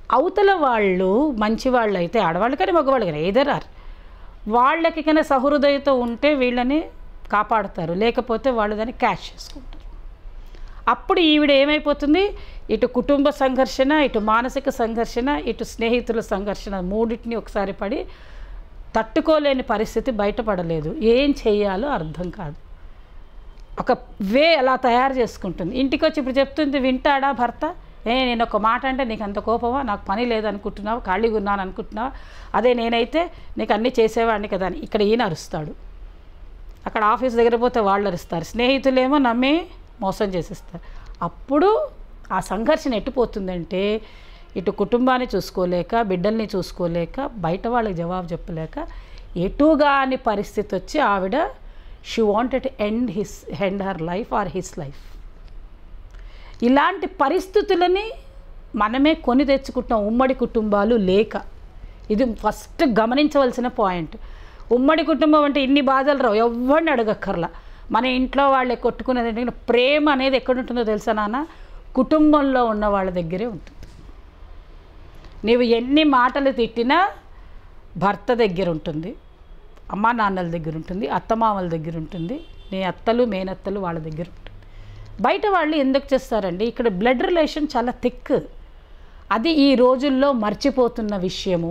అవతల వాళ్ళు మంచి వాళ్ళు అయితే ఆడవాళ్ళు కానీ మగవాళ్ళు కానీ ఏదర్ ఆర్ వాళ్ళకి కన్నా సహృదయతో ఉంటే వీళ్ళని కాపాడుతారు లేకపోతే వాళ్ళు దాన్ని క్యాష్ చేసుకుంటారు అప్పుడు ఈవిడ ఏమైపోతుంది ఇటు కుటుంబ సంఘర్షణ ఇటు మానసిక సంఘర్షణ ఇటు స్నేహితుల సంఘర్షణ మూడింటిని ఒకసారి పడి తట్టుకోలేని పరిస్థితి బయటపడలేదు ఏం చేయాలో అర్థం కాదు ఒక వే అలా తయారు చేసుకుంటుంది ఇంటికి వచ్చి ఇప్పుడు చెప్తుంది వింటాడా భర్త ఏ నేను ఒక మాట అంటే నీకు అంత కోపమా నాకు పని లేదనుకుంటున్నావు ఖాళీగా ఉన్నాను అనుకుంటున్నావు అదే నేనైతే నీకు అన్నీ చేసేవాడిని కదా అని ఇక్కడ ఈయన అరుస్తాడు అక్కడ ఆఫీస్ దగ్గర పోతే వాళ్ళు అరుస్తారు స్నేహితులేమో నమ్మి మోసం చేసేస్తారు అప్పుడు ఆ సంఘర్షణ ఎట్టుపోతుందంటే ఇటు కుటుంబాన్ని చూసుకోలేక బిడ్డల్ని చూసుకోలేక బయట వాళ్ళకి జవాబు చెప్పలేక ఎటుగాని పరిస్థితి వచ్చి ఆవిడ she wanted end his end her life or his life ఇలాంటి పరిస్థితులని మనమే కొని తెచ్చుకుంటాం ఉమ్మడి కుటుంబాలు లేక ఇది ఫస్ట్ గమనించవలసిన పాయింట్ ఉమ్మడి కుటుంబం అంటే ఇన్ని బాధలు రావు ఎవరిని అడగక్కర్లా మన ఇంట్లో వాళ్ళే కొట్టుకునేది ఏంటంటే ప్రేమ అనేది ఎక్కడ ఉంటుందో తెలుసా నాన్న కుటుంబంలో ఉన్న వాళ్ళ దగ్గరే ఉంటుంది నీవు ఎన్ని మాటలు తిట్టినా భర్త దగ్గర ఉంటుంది అమ్మా నాన్నల దగ్గర ఉంటుంది అత్తమామల దగ్గర ఉంటుంది నీ అత్తలు మేనత్తలు వాళ్ళ దగ్గర ఉంటుంది బయట వాళ్ళు ఎందుకు చేస్తారండి ఇక్కడ బ్లడ్ రిలేషన్ చాలా థిక్ అది ఈ రోజుల్లో మర్చిపోతున్న విషయము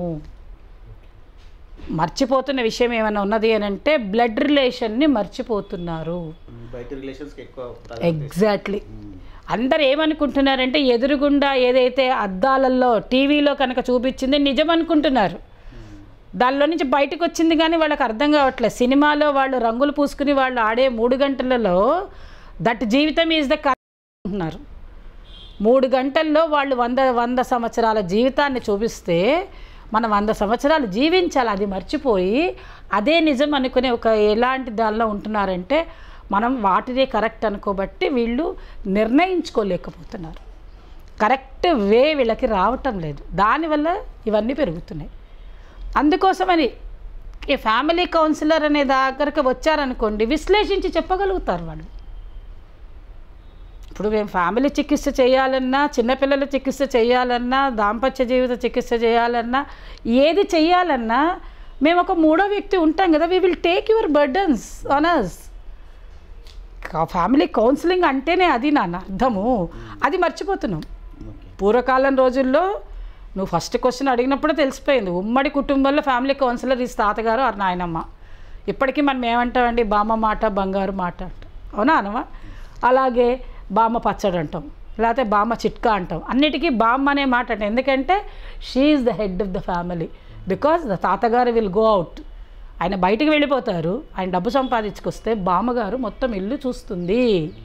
మర్చిపోతున్న విషయం ఏమైనా ఉన్నది అని అంటే బ్లడ్ రిలేషన్ని మర్చిపోతున్నారు బయట రిలేషన్స్కి ఎక్కువ ఎగ్జాక్ట్లీ అందరు ఏమనుకుంటున్నారంటే ఎదురుగుండా ఏదైతే అద్దాలలో టీవీలో కనుక చూపించింది నిజం అనుకుంటున్నారు దానిలో నుంచి బయటకు వచ్చింది కానీ వాళ్ళకి అర్థం కావట్లేదు సినిమాలో వాళ్ళు రంగులు పూసుకుని వాళ్ళు ఆడే మూడు గంటలలో దట్ జీవితం ఈజ్ ద అంటున్నారు మూడు గంటల్లో వాళ్ళు వంద వంద సంవత్సరాల జీవితాన్ని చూపిస్తే మనం వంద సంవత్సరాలు జీవించాలి అది మర్చిపోయి అదే నిజం అనుకునే ఒక ఎలాంటి దానిలో ఉంటున్నారంటే మనం వాటిదే కరెక్ట్ అనుకోబట్టి వీళ్ళు నిర్ణయించుకోలేకపోతున్నారు కరెక్ట్ వే వీళ్ళకి రావటం లేదు దానివల్ల ఇవన్నీ పెరుగుతున్నాయి అందుకోసమని ఈ ఫ్యామిలీ కౌన్సిలర్ అనే దగ్గరకు వచ్చారనుకోండి విశ్లేషించి చెప్పగలుగుతారు వాళ్ళు ఇప్పుడు మేము ఫ్యామిలీ చికిత్స చేయాలన్నా చిన్నపిల్లల చికిత్స చేయాలన్నా దాంపత్య జీవిత చికిత్స చేయాలన్నా ఏది చేయాలన్నా మేము ఒక మూడో వ్యక్తి ఉంటాం కదా we will take your burdens honours family counselling అంటేనే అది నాన్న అర్థము అది మర్చిపోతున్నాం పూర్వకాలం రోజుల్లో నువ్వు ఫస్ట్ క్వశ్చన్ అడిగినప్పుడే తెలిసిపోయింది ఉమ్మడి కుటుంబంలో ఫ్యామిలీ కౌన్సిలర్ ఈ తాతగారు ఆ నాయనమ్మ ఇప్పటికీ మనం ఏమంటామండి బామ్మ మాట బంగారు మాట అంటాం అవునా అనమా అలాగే బామ్మ పచ్చడి అంటాం లేకపోతే బామ్మ చిట్కా అంటాం అన్నిటికీ బామ్మ అనే మాట అంటాం ఎందుకంటే she the head of the family because the తాతగారు విల్ గో అవుట్ ఆయన బయటికి వెళ్ళిపోతారు ఆయన డబ్బు సంపాదించుకొస్తే బామ్మగారు మొత్తం ఇల్లు చూస్తుంది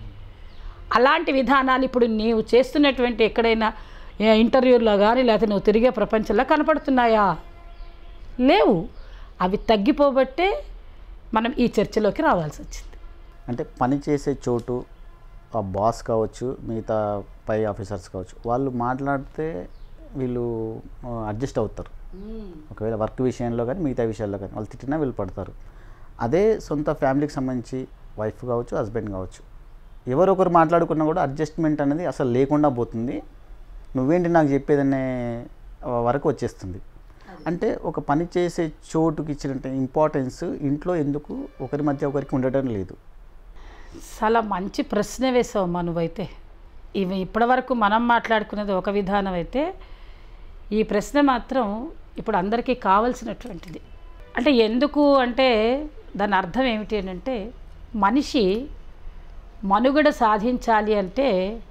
అలాంటి విధానాలు ఇప్పుడు నీవు చేస్తున్నటువంటి ఎక్కడైనా ఏ ఇంటర్వ్యూలో కానీ లేకపోతే నువ్వు తిరిగే ప్రపంచంలో కనపడుతున్నాయా లేవు అవి తగ్గిపోబట్టే మనం ఈ చర్చలోకి రావాల్సి వచ్చింది అంటే పని చేసే చోటు ఆ బాస్ కావచ్చు మిగతా పై ఆఫీసర్స్ కావచ్చు వాళ్ళు మాట్లాడితే వీళ్ళు అడ్జస్ట్ అవుతారు ఒకవేళ వర్క్ విషయంలో కానీ మిగతా విషయాల్లో కానీ వాళ్ళు తిట్టినా వీళ్ళు పడతారు అదే సొంత ఫ్యామిలీకి సంబంధించి వైఫ్ కావచ్చు హస్బెండ్ కావచ్చు ఎవరొకరు మాట్లాడుకున్నా కూడా అడ్జస్ట్మెంట్ అనేది అసలు లేకుండా పోతుంది నువ్వేంటి నాకు చెప్పేదనే వరకు వచ్చేస్తుంది అంటే ఒక పని చేసే చోటుకి ఇచ్చినట్టు ఇంపార్టెన్స్ ఇంట్లో ఎందుకు ఒకరి మధ్య ఒకరికి ఉండటం లేదు చాలా మంచి ప్రశ్న వేసావమ్మా నువ్వైతే ఇవి ఇప్పటివరకు మనం మాట్లాడుకునేది ఒక విధానం అయితే ఈ ప్రశ్న మాత్రం ఇప్పుడు అందరికీ కావలసినటువంటిది అంటే ఎందుకు అంటే దాని అర్థం ఏమిటి అని అంటే మనిషి మనుగడ సాధించాలి అంటే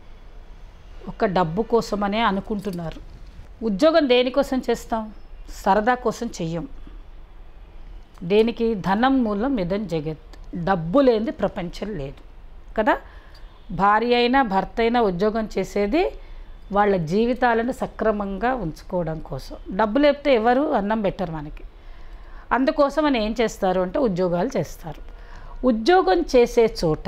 ఒక డబ్బు కోసమనే అనుకుంటున్నారు ఉద్యోగం దేనికోసం చేస్తాం సరదా కోసం చెయ్యం దేనికి ధనం మూలం మిదం జగత్ డబ్బు లేనిది ప్రపంచం లేదు కదా భార్య అయినా భర్త అయినా ఉద్యోగం చేసేది వాళ్ళ జీవితాలను సక్రమంగా ఉంచుకోవడం కోసం డబ్బు లేకపోతే ఎవరు అన్నం పెట్టరు మనకి అందుకోసం అని ఏం చేస్తారు అంటే ఉద్యోగాలు చేస్తారు ఉద్యోగం చేసే చోట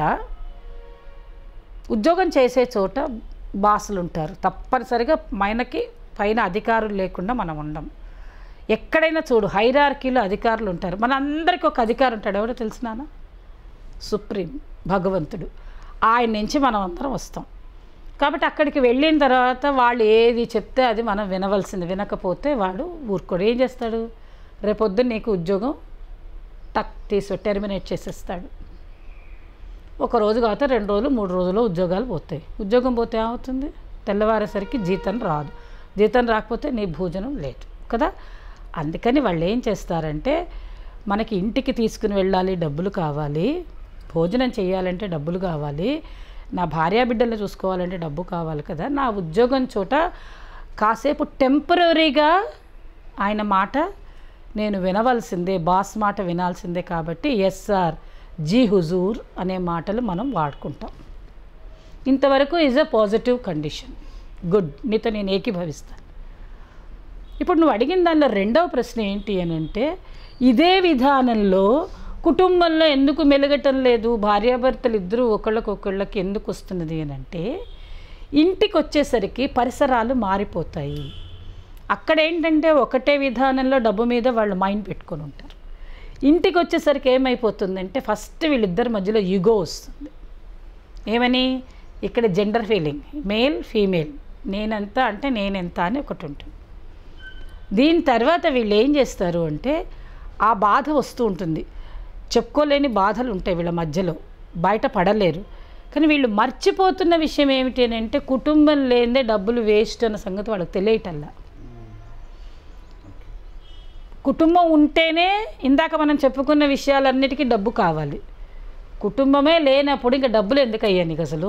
ఉద్యోగం చేసే చోట బాసులు ఉంటారు తప్పనిసరిగా మనకి పైన అధికారులు లేకుండా మనం ఉండం ఎక్కడైనా చూడు హైరార్కీలో అధికారులు ఉంటారు మన అందరికీ ఒక అధికారం ఉంటాడు ఎవరో తెలిసినానా సుప్రీం భగవంతుడు ఆయన నుంచి మనం అందరం వస్తాం కాబట్టి అక్కడికి వెళ్ళిన తర్వాత వాళ్ళు ఏది చెప్తే అది మనం వినవలసింది వినకపోతే వాడు ఊరుకోడు ఏం చేస్తాడు రేపొద్దున నీకు ఉద్యోగం టక్ తీసి టెర్మినేట్ చేసేస్తాడు ఒక రోజు కాకపోతే రెండు రోజులు మూడు రోజులు ఉద్యోగాలు పోతాయి ఉద్యోగం పోతే ఏమవుతుంది తెల్లవారేసరికి జీతం రాదు జీతం రాకపోతే నీ భోజనం లేదు కదా అందుకని వాళ్ళు ఏం చేస్తారంటే మనకి ఇంటికి తీసుకుని వెళ్ళాలి డబ్బులు కావాలి భోజనం చేయాలంటే డబ్బులు కావాలి నా భార్యా బిడ్డలను చూసుకోవాలంటే డబ్బు కావాలి కదా నా ఉద్యోగం చోట కాసేపు టెంపరీగా ఆయన మాట నేను వినవలసిందే బాస్ మాట వినాల్సిందే కాబట్టి ఎస్ సార్ జీ హుజూర్ అనే మాటలు మనం వాడుకుంటాం ఇంతవరకు is a positive condition good నీతో నేను ఏకీభవిస్తాను ఇప్పుడు నువ్వు అడిగిన దానిలో రెండవ ప్రశ్న ఏంటి అని అంటే ఇదే విధానంలో కుటుంబంలో ఎందుకు మెలగటం లేదు భార్యాభర్తలు ఇద్దరు ఒకళ్ళకొకళ్ళకి ఎందుకు వస్తున్నది అని అంటే ఇంటికి వచ్చేసరికి పరిసరాలు మారిపోతాయి అక్కడ ఏంటంటే ఒకటే విధానంలో డబ్బు మీద వాళ్ళు మైండ్ పెట్టుకొని ఉంటారు ఇంటికి వచ్చేసరికి ఏమైపోతుందంటే ఫస్ట్ వీళ్ళిద్దరి మధ్యలో యుగో వస్తుంది ఏమని ఇక్కడ జెండర్ ఫీలింగ్ మేల్ ఫీమేల్ నేనెంత అంటే నేనెంత అని ఒకటి ఉంటుంది దీని తర్వాత వీళ్ళు ఏం చేస్తారు అంటే ఆ బాధ వస్తూ ఉంటుంది చెప్పుకోలేని బాధలు ఉంటాయి వీళ్ళ మధ్యలో బయట పడలేరు కానీ వీళ్ళు మర్చిపోతున్న విషయం ఏమిటి అని అంటే కుటుంబం లేనిదే డబ్బులు వేస్ట్ అన్న సంగతి వాళ్ళకి తెలియటల్లా కుటుంబం ఉంటేనే ఇందాక మనం చెప్పుకున్న విషయాలన్నిటికీ డబ్బు కావాలి కుటుంబమే లేనప్పుడు ఇంకా డబ్బులు ఎందుకు అయ్యా నీకు అసలు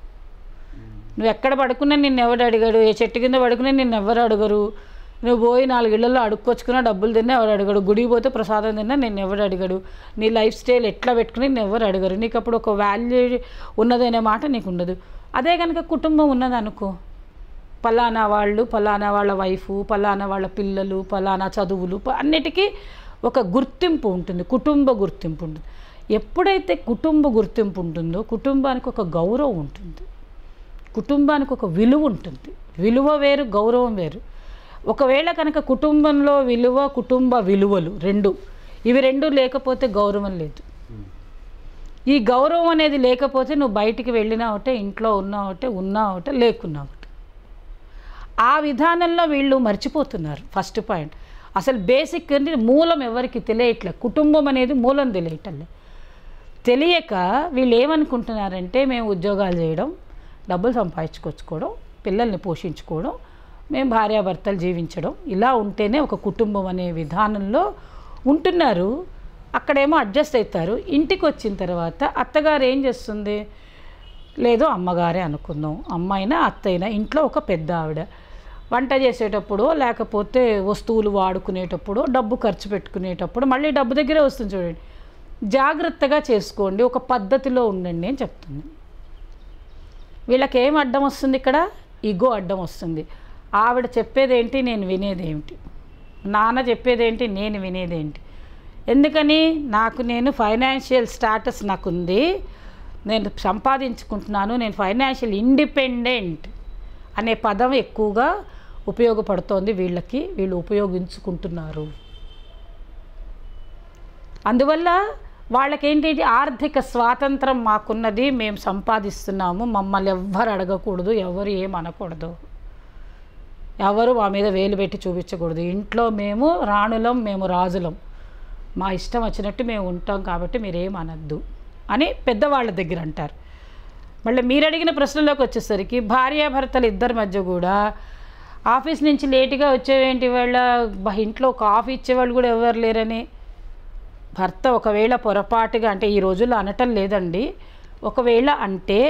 నువ్వు ఎక్కడ పడుకున్నా నిన్ను ఎవడు అడిగాడు ఏ చెట్టు కింద పడుకున్నా నిన్ను ఎవరు అడగరు నువ్వు పోయి నాలుగు ఇళ్లలో అడుక్కొచ్చుకున్నా డబ్బులు తిన్నా ఎవరు అడగడు గుడికి పోతే ప్రసాదం తిన్నా నేను ఎవరు అడిగాడు నీ లైఫ్ స్టైల్ ఎట్లా పెట్టుకుని నేను ఎవరు అడగరు నీకు అప్పుడు ఒక వాల్యూ ఉన్నదనే మాట నీకు ఉండదు అదే కనుక కుటుంబం ఉన్నది అనుకో పలానా వాళ్ళు పలానా వాళ్ళ వైఫ్ పలానా వాళ్ళ పిల్లలు పలానా చదువులు ప- అన్నిటికీ ఒక గుర్తింపు ఉంటుంది కుటుంబ గుర్తింపు ఉంటుంది ఎప్పుడైతే కుటుంబ గుర్తింపు ఉంటుందో కుటుంబానికి ఒక గౌరవం ఉంటుంది కుటుంబానికి ఒక విలువ ఉంటుంది విలువ వేరు గౌరవం వేరు ఒకవేళ కనుక కుటుంబంలో విలువ కుటుంబ విలువలు రెండు ఇవి రెండు లేకపోతే గౌరవం లేదు ఈ గౌరవం అనేది లేకపోతే నువ్వు బయటికి వెళ్ళినా ఒకటే ఇంట్లో ఉన్నా ఒకటే ఉన్నా ఒకటే లేకున్నా ఒకటే ఆ విధానంలో వీళ్ళు మర్చిపోతున్నారు ఫస్ట్ పాయింట్ అసలు బేసిక్ అంటే మూలం ఎవరికి తెలియట్లే కుటుంబం అనేది మూలం తెలియటలే తెలియక వీళ్ళు ఏమనుకుంటున్నారంటే మేము ఉద్యోగాలు చేయడం డబ్బులు సంపాదించుకొచ్చుకోవడం పిల్లల్ని పోషించుకోవడం మేము భార్యాభర్తలు జీవించడం ఇలా ఉంటేనే ఒక కుటుంబం అనే విధానంలో ఉంటున్నారు అక్కడేమో అడ్జస్ట్ అవుతారు ఇంటికి వచ్చిన తర్వాత అత్తగారు ఏం చేస్తుంది లేదు అమ్మగారే అనుకుందాం అమ్మాయినా అత్తయినా ఇంట్లో ఒక పెద్ద ఆవిడ వంట చేసేటప్పుడు లేకపోతే వస్తువులు వాడుకునేటప్పుడు డబ్బు ఖర్చు పెట్టుకునేటప్పుడు మళ్ళీ డబ్బు దగ్గరే వస్తుంది చూడండి జాగ్రత్తగా చేసుకోండి ఒక పద్ధతిలో ఉండండి అని చెప్తుంది వీళ్ళకి ఏం అడ్డం వస్తుంది ఇక్కడ ఇగో అడ్డం వస్తుంది ఆవిడ చెప్పేదేంటి నేను వినేదేంటి నాన్న చెప్పేదేంటి నేను వినేదేంటి ఎందుకని నాకు నేను ఫైనాన్షియల్ స్టాటస్ నాకుంది నేను సంపాదించుకుంటున్నాను నేను ఫైనాన్షియల్ ఇండిపెండెంట్ అనే పదం ఎక్కువగా ఉపయోగపడుతోంది వీళ్ళకి వీళ్ళు ఉపయోగించుకుంటున్నారు అందువల్ల వాళ్ళకేంటి ఆర్థిక స్వాతంత్రం మాకున్నది మేము సంపాదిస్తున్నాము మమ్మల్ని ఎవ్వరు అడగకూడదు ఎవరు ఏం అనకూడదు ఎవరు మా మీద వేలు పెట్టి చూపించకూడదు ఇంట్లో మేము రాణులం మేము రాజులం మా ఇష్టం వచ్చినట్టు మేము ఉంటాం కాబట్టి మీరేం అనద్దు అని పెద్దవాళ్ళ దగ్గర అంటారు మళ్ళీ మీరు అడిగిన ప్రశ్నలోకి వచ్చేసరికి భార్యాభర్తలు ఇద్దరి మధ్య కూడా ఆఫీస్ నుంచి లేటుగా వచ్చేవేంటి వాళ్ళ బ- ఇంట్లో కాఫీ ఇచ్చేవాళ్ళు కూడా ఎవరు లేరని భర్త ఒకవేళ పొరపాటుగా అంటే ఈ రోజుల్లో అనటం లేదండి ఒకవేళ అంటే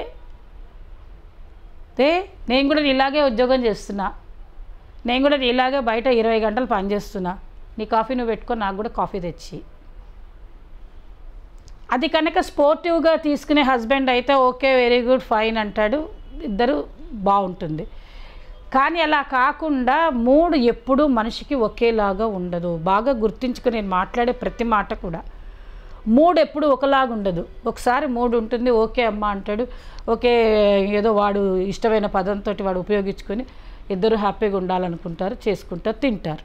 తే నేను కూడా ఇలాగే ఉద్యోగం చేస్తున్నా నేను కూడా ఇలాగే బయట ఇరవై గంటలు పనిచేస్తున్నా నీ కాఫీ నువ్వు పెట్టుకో నాకు కూడా కాఫీ తెచ్చి అది కనుక స్పోర్టివ్గా తీసుకునే హస్బెండ్ అయితే ఓకే వెరీ గుడ్ ఫైన్ అంటాడు ఇద్దరు బాగుంటుంది కానీ అలా కాకుండా మూడు ఎప్పుడూ మనిషికి ఒకేలాగా ఉండదు బాగా గుర్తుంచుకుని నేను మాట్లాడే ప్రతి మాట కూడా మూడు ఎప్పుడు ఒకలాగా ఉండదు ఒకసారి మూడు ఉంటుంది ఓకే అమ్మ అంటాడు ఓకే ఏదో వాడు ఇష్టమైన పదంతో వాడు ఉపయోగించుకొని ఇద్దరు హ్యాపీగా ఉండాలనుకుంటారు చేసుకుంటారు తింటారు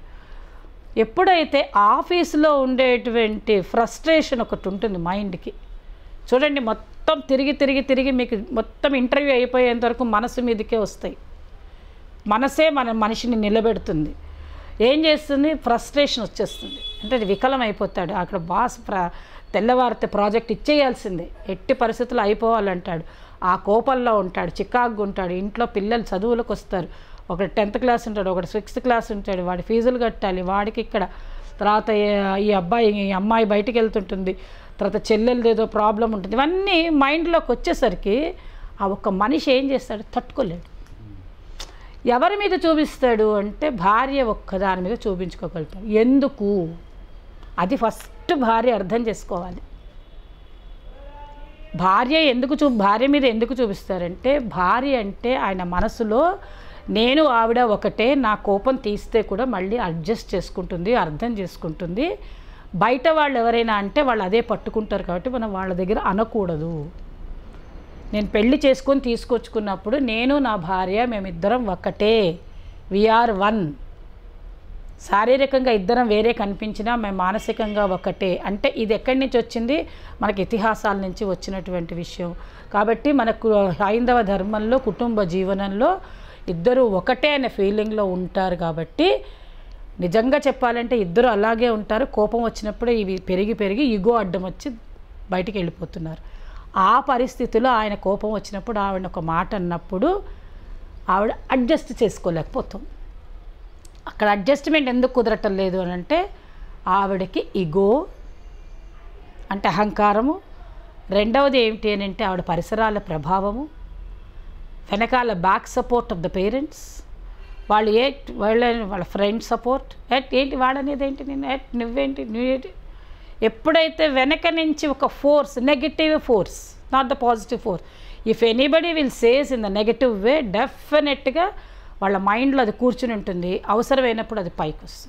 ఎప్పుడైతే ఆఫీస్లో ఉండేటువంటి ఫ్రస్ట్రేషన్ ఒకటి ఉంటుంది మైండ్కి చూడండి మొత్తం తిరిగి తిరిగి తిరిగి మీకు మొత్తం ఇంటర్వ్యూ అయిపోయేంత వరకు మనసు మీదకే వస్తాయి మనసే మన మనిషిని నిలబెడుతుంది ఏం చేస్తుంది ఫ్రస్ట్రేషన్ వచ్చేస్తుంది అంటే అది వికలం అయిపోతాడు అక్కడ బాస్ ప్ర తెల్లవారితే ప్రాజెక్ట్ ఇచ్చేయాల్సిందే ఎట్టి పరిస్థితులు అయిపోవాలంటాడు ఆ కోపంలో ఉంటాడు చికాకు ఉంటాడు ఇంట్లో పిల్లలు చదువులకు వస్తారు ఒకటి టెన్త్ క్లాస్ ఉంటాడు ఒకటి సిక్స్త్ క్లాస్ ఉంటాడు వాడి ఫీజులు కట్టాలి వాడికి ఇక్కడ తర్వాత ఏ- ఈ అబ్బాయి ఈ అమ్మాయి బయటికి వెళ్తుంటుంది తర్వాత చెల్లెలది ఏదో ప్రాబ్లం ఉంటుంది ఇవన్నీ మైండ్లోకి వచ్చేసరికి ఆ ఒక్క మనిషి ఏం చేస్తాడు తట్టుకోలేడు ఎవరి మీద చూపిస్తాడు అంటే భార్య ఒక్కదాని మీద చూపించుకోగలుగుతాడు ఎందుకు అది ఫస్ట్ భార్య అర్థం చేసుకోవాలి భార్య ఎందుకు చూ భార్య మీద ఎందుకు చూపిస్తారంటే భార్య అంటే ఆయన మనసులో నేను ఆవిడ ఒకటే నా కోపం తీస్తే కూడా మళ్ళీ అడ్జస్ట్ చేసుకుంటుంది అర్థం చేసుకుంటుంది బయట వాళ్ళు ఎవరైనా అంటే వాళ్ళు అదే పట్టుకుంటారు కాబట్టి మనం వాళ్ళ దగ్గర అనకూడదు నేను పెళ్లి చేసుకొని తీసుకొచ్చుకున్నప్పుడు నేను నా భార్య మేమిద్దరం ఒకటే వీఆర్ వన్ శారీరకంగా ఇద్దరం వేరే కనిపించినా మేము మానసికంగా ఒకటే అంటే ఇది ఎక్కడి నుంచి వచ్చింది మనకి ఇతిహాసాల నుంచి వచ్చినటువంటి విషయం కాబట్టి మనకు హైందవ ధర్మంలో కుటుంబ జీవనంలో ఇద్దరు ఒకటే అనే ఫీలింగ్లో ఉంటారు కాబట్టి నిజంగా చెప్పాలంటే ఇద్దరు అలాగే ఉంటారు కోపం వచ్చినప్పుడు ఇవి పెరిగి పెరిగి ఇగో అడ్డం వచ్చి బయటికి వెళ్ళిపోతున్నారు ఆ పరిస్థితిలో ఆయన కోపం వచ్చినప్పుడు ఆవిడ ఒక మాట అన్నప్పుడు ఆవిడ అడ్జస్ట్ చేసుకోలేకపోతాం అక్కడ అడ్జస్ట్మెంట్ ఎందుకు కుదరటం లేదు అని అంటే ఆవిడకి ఇగో అంటే అహంకారము రెండవది ఏమిటి అని అంటే ఆవిడ పరిసరాల ప్రభావము వెనకాల back support of the parents వాళ్ళు ఏ వాళ్ళ వాళ్ళ ఫ్రెండ్ సపోర్ట్ ఎట్ ఏంటి వాడనేది ఏంటి నేను ఎట్ నువ్వేంటి నువ్వేంటి ఎప్పుడైతే వెనక నుంచి ఒక force negative force not the positive force if anybody will says in the negative way డెఫినెట్గా వాళ్ళ మైండ్లో అది కూర్చుని ఉంటుంది అవసరమైనప్పుడు అది పైకి వస్తుంది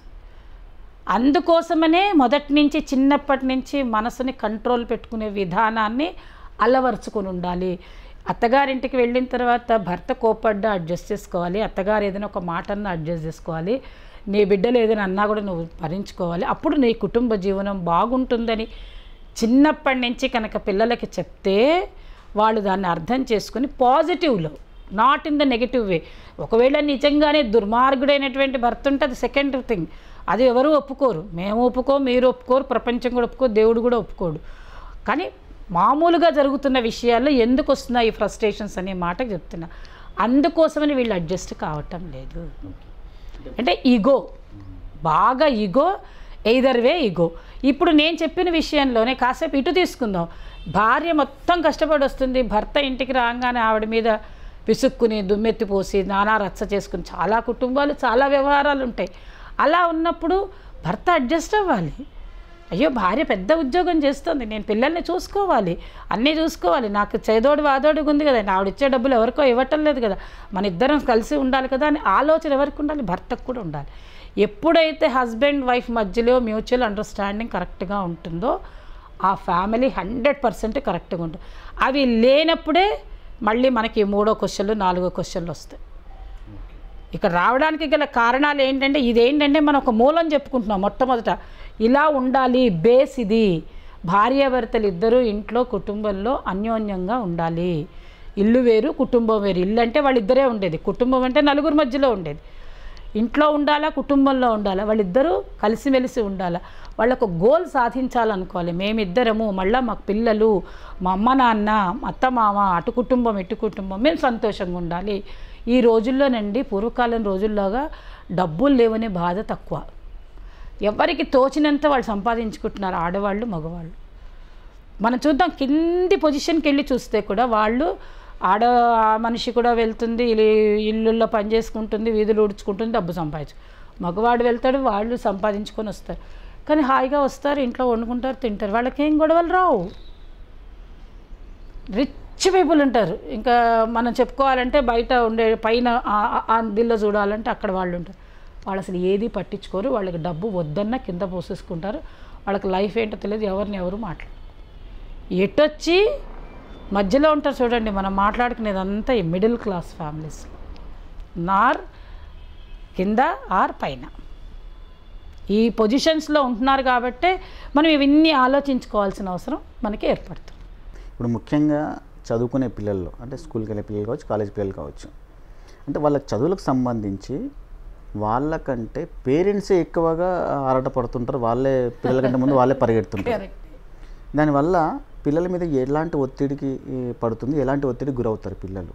అందుకోసమనే మొదటి నుంచి చిన్నప్పటి నుంచి మనసుని కంట్రోల్ పెట్టుకునే విధానాన్ని అలవరుచుకొని ఉండాలి అత్తగారింటికి వెళ్ళిన తర్వాత భర్త కోపడ్డా అడ్జస్ట్ చేసుకోవాలి అత్తగారు ఏదైనా ఒక మాట అన్నా అడ్జస్ట్ చేసుకోవాలి నీ బిడ్డలు ఏదైనా అన్నా కూడా నువ్వు భరించుకోవాలి అప్పుడు నీ కుటుంబ జీవనం బాగుంటుందని చిన్నప్పటి నుంచి కనుక పిల్లలకి చెప్తే వాళ్ళు దాన్ని అర్థం చేసుకుని పాజిటివ్లో not in the negative way ఒకవేళ నిజంగానే దుర్మార్గుడైనటువంటి భర్త ఉంటే అది సెకండ్ థింగ్ అది ఎవరు ఒప్పుకోరు మేము ఒప్పుకో మీరు ఒప్పుకోరు ప్రపంచం కూడా ఒప్పుకో దేవుడు కూడా ఒప్పుకోడు కానీ మామూలుగా జరుగుతున్న విషయాల్లో ఎందుకు వస్తున్నాయి ఈ ఫ్రస్ట్రేషన్స్ అనే మాట చెప్తున్నా అందుకోసమని వీళ్ళు అడ్జస్ట్ కావటం లేదు అంటే ఈగో బాగా ఈగో ఎయిదర్ వే ఈగో ఇప్పుడు నేను చెప్పిన విషయంలోనే కాసేపు ఇటు తీసుకుందాం భార్య మొత్తం కష్టపడి వస్తుంది భర్త ఇంటికి రాగానే ఆవిడ మీద విసుక్కుని దుమ్మెత్తిపోసి నానా రచ్చ చేసుకుని చాలా కుటుంబాలు చాలా వ్యవహారాలు ఉంటాయి అలా ఉన్నప్పుడు భర్త అడ్జస్ట్ అవ్వాలి అయ్యో భార్య పెద్ద ఉద్యోగం చేస్తుంది నేను పిల్లల్ని చూసుకోవాలి అన్నీ చూసుకోవాలి నాకు చేదోడు వాదోడుగా ఉంది కదా ఆవిడ ఇచ్చే డబ్బులు ఎవరికో ఇవ్వటం లేదు కదా మన ఇద్దరం కలిసి ఉండాలి కదా అని ఆలోచన ఎవరికి ఉండాలి భర్తకు కూడా ఉండాలి ఎప్పుడైతే హస్బెండ్ వైఫ్ మధ్యలో మ్యూచువల్ అండర్స్టాండింగ్ కరెక్ట్గా ఉంటుందో ఆ ఫ్యామిలీ హండ్రెడ్ పర్సెంట్ కరెక్ట్గా ఉంటుంది అవి లేనప్పుడే మళ్ళీ మనకి మూడో క్వశ్చన్లు నాలుగో క్వశ్చన్లు వస్తాయి ఇక్కడ రావడానికి గల కారణాలు ఏంటంటే ఇదేంటంటే మనం ఒక మూలం చెప్పుకుంటున్నాం మొట్టమొదట ఇలా ఉండాలి బేస్ ఇది భార్యాభర్తలు ఇద్దరూ ఇంట్లో కుటుంబంలో అన్యోన్యంగా ఉండాలి ఇల్లు వేరు కుటుంబం వేరు ఇల్లు అంటే వాళ్ళిద్దరే ఉండేది కుటుంబం అంటే నలుగురు మధ్యలో ఉండేది ఇంట్లో ఉండాలా కుటుంబంలో ఉండాలా వాళ్ళిద్దరూ కలిసిమెలిసి ఉండాలా వాళ్ళకు గోల్ సాధించాలనుకోవాలి మేమిద్దరము మళ్ళీ మా పిల్లలు మా అమ్మ నాన్న మా అత్త మామ అటు కుటుంబం ఇటు కుటుంబం మేము సంతోషంగా ఉండాలి ఈ రోజుల్లోనండి పూర్వకాలం రోజుల్లోగా డబ్బులు లేవనే బాధ తక్కువ ఎవరికి తోచినంత వాళ్ళు సంపాదించుకుంటున్నారు ఆడవాళ్ళు మగవాళ్ళు మనం చూద్దాం కింది పొజిషన్కి వెళ్ళి చూస్తే కూడా వాళ్ళు ఆడ మనిషి కూడా వెళ్తుంది ఇల్లు- ఇల్లుల్లో పని చేసుకుంటుంది వీధులు ఉడుచుకుంటుంది డబ్బు సంపాదించు మగవాడు వెళ్తాడు వాళ్ళు సంపాదించుకొని వస్తారు కానీ హాయిగా వస్తారు ఇంట్లో వండుకుంటారు తింటారు వాళ్ళకి ఏం గొడవలు రావు రిచ్ పీపుల్ ఉంటారు ఇంకా మనం చెప్పుకోవాలంటే బయట ఉండే పైన ఆ- ఆ- ఆ బిల్లో చూడాలంటే అక్కడ వాళ్ళు ఉంటారు వాళ్ళు అసలు ఏది పట్టించుకోరు వాళ్ళకి డబ్బు వద్దన్నా కింద పోసేసుకుంటారు వాళ్ళకి లైఫ్ ఏంటో తెలియదు ఎవరిని ఎవరు మాట్లాడు ఎటొచ్చి మధ్యలో ఉంటారు చూడండి మనం మాట్లాడుకునేదంతా ఈ మిడిల్ క్లాస్ ఫ్యామిలీస్ నార్ కింద ఆర్ పైన ఈ పొజిషన్స్లో ఉంటున్నారు కాబట్టే మనం ఇవన్నీ ఆలోచించుకోవాల్సిన అవసరం మనకి ఏర్పడుతుంది ఇప్పుడు ముఖ్యంగా చదువుకునే పిల్లల్లో అంటే స్కూల్కి వెళ్ళే పిల్లలు కావచ్చు కాలేజ్ పిల్లలు కావచ్చు అంటే వాళ్ళ చదువులకు సంబంధించి వాళ్ళకంటే పేరెంట్సే ఎక్కువగా ఆరాటపడుతుంటారు వాళ్ళే పిల్లల కంటే ముందు వాళ్ళే పరిగెడుతుంటారు దానివల్ల పిల్లల మీద ఎలాంటి ఒత్తిడికి ఈ, పడుతుంది ఎలాంటి ఒత్తిడికి గురవుతారు పిల్లలు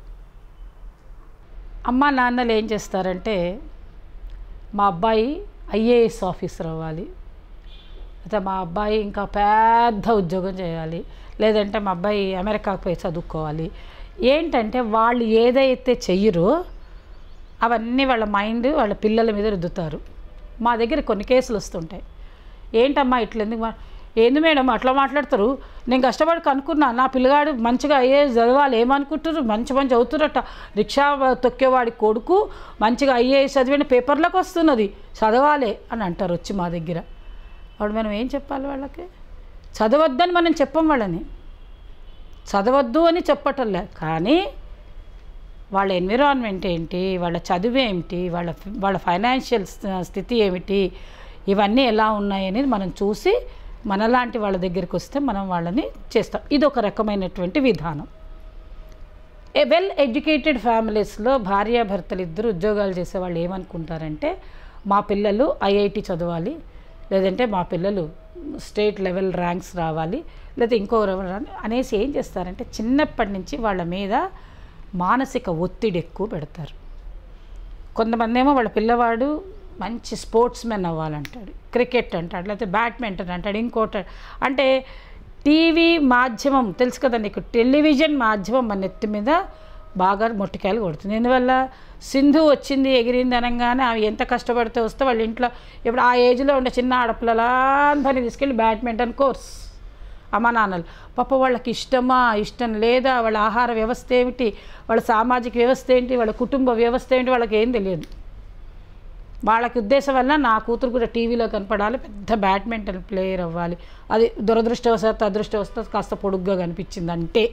అమ్మ నాన్నలు ఏం చేస్తారంటే మా అబ్బాయి ఐఏఎస్ ఆఫీసర్ అవ్వాలి అయితే మా అబ్బాయి ఇంకా పెద్ద ఉద్యోగం చేయాలి లేదంటే మా అబ్బాయి అమెరికాకు పోయి చదువుకోవాలి ఏంటంటే వాళ్ళు ఏదైతే చెయ్యరో అవన్నీ వాళ్ళ మైండ్ వాళ్ళ పిల్లల మీద రుద్దుతారు మా దగ్గర కొన్ని కేసులు వస్తుంటాయి ఏంటమ్మా ఇట్లా ఎందుకు మా- ఏంది మేడం అట్లా మాట్లాడతారు నేను కష్టపడి కనుక్కున్నా నా పిల్లగాడు మంచిగా ఐఏఎస్ చదవాలి ఏమనుకుంటారు మంచి మంచి చదువుతురట రిక్షా తొక్కేవాడి కొడుకు మంచిగా ఐఏఎస్ చదివిన పేపర్లకు వస్తున్నది చదవాలి అని అంటారు వచ్చి మా దగ్గర అప్పుడు మనం ఏం చెప్పాలి వాళ్ళకి చదవద్దని మనం చెప్పం వాళ్ళని చదవద్దు అని చెప్పటంలే కానీ వాళ్ళ ఎన్విరాన్మెంట్ ఏంటి వాళ్ళ చదువు ఏమిటి వాళ్ళ వాళ్ళ ఫైనాన్షియల్ స్థితి ఏమిటి ఇవన్నీ ఎలా ఉన్నాయి అనేది మనం చూసి మనలాంటి వాళ్ళ దగ్గరికి వస్తే మనం వాళ్ళని చేస్తాం ఇది ఒక రకమైనటువంటి విధానం ఏ వెల్ ఎడ్యుకేటెడ్ ఫ్యామిలీస్లో భార్యాభర్తలు ఇద్దరు ఉద్యోగాలు చేసే వాళ్ళు ఏమనుకుంటారంటే మా పిల్లలు ఐఐటి చదవాలి లేదంటే మా పిల్లలు స్టేట్ లెవెల్ ర్యాంక్స్ రావాలి లేదా ఇంకో లెవెల్ రా- అనేసి ఏం చేస్తారంటే చిన్నప్పటి నుంచి వాళ్ళ మీద మానసిక ఒత్తిడి ఎక్కువ పెడతారు కొంతమంది ఏమో వాళ్ళ పిల్లవాడు మంచి స్పోర్ట్స్ మెన్ అవ్వాలంటాడు క్రికెట్ అంటాడు లేకపోతే బ్యాడ్మింటన్ అంటాడు ఇంకోటి అంటే టీవీ మాధ్యమం తెలుసు కదా నీకు టెలివిజన్ మాధ్యమం మన నెత్తి మీద బాగా మొట్టికాయలు కొడుతుంది ఎందువల్ల సింధు వచ్చింది ఎగిరింది అనగానే ఆమె ఎంత కష్టపడితే వస్తే వాళ్ళ ఇంట్లో ఇప్పుడు ఆ ఏజ్లో ఉండే చిన్న ఆడపిల్లలందరినీ తీసుకెళ్ళి బ్యాడ్మింటన్ కోర్స్ అమ్మ నాన్నలు పాప వాళ్ళకి ఇష్టమా ఇష్టం లేదా వాళ్ళ ఆహార వ్యవస్థ ఏమిటి వాళ్ళ సామాజిక వ్యవస్థ ఏంటి వాళ్ళ కుటుంబ వ్యవస్థ ఏంటి వాళ్ళకి ఏం తెలియదు వాళ్ళకి ఉద్దేశం వల్ల నా కూతురు కూడా టీవీలో కనపడాలి పెద్ద బ్యాడ్మింటన్ ప్లేయర్ అవ్వాలి అది దురదృష్టవశాత్తు అదృష్టవశాత్తు కాస్త పొడుగ్గా కనిపించింది అంటే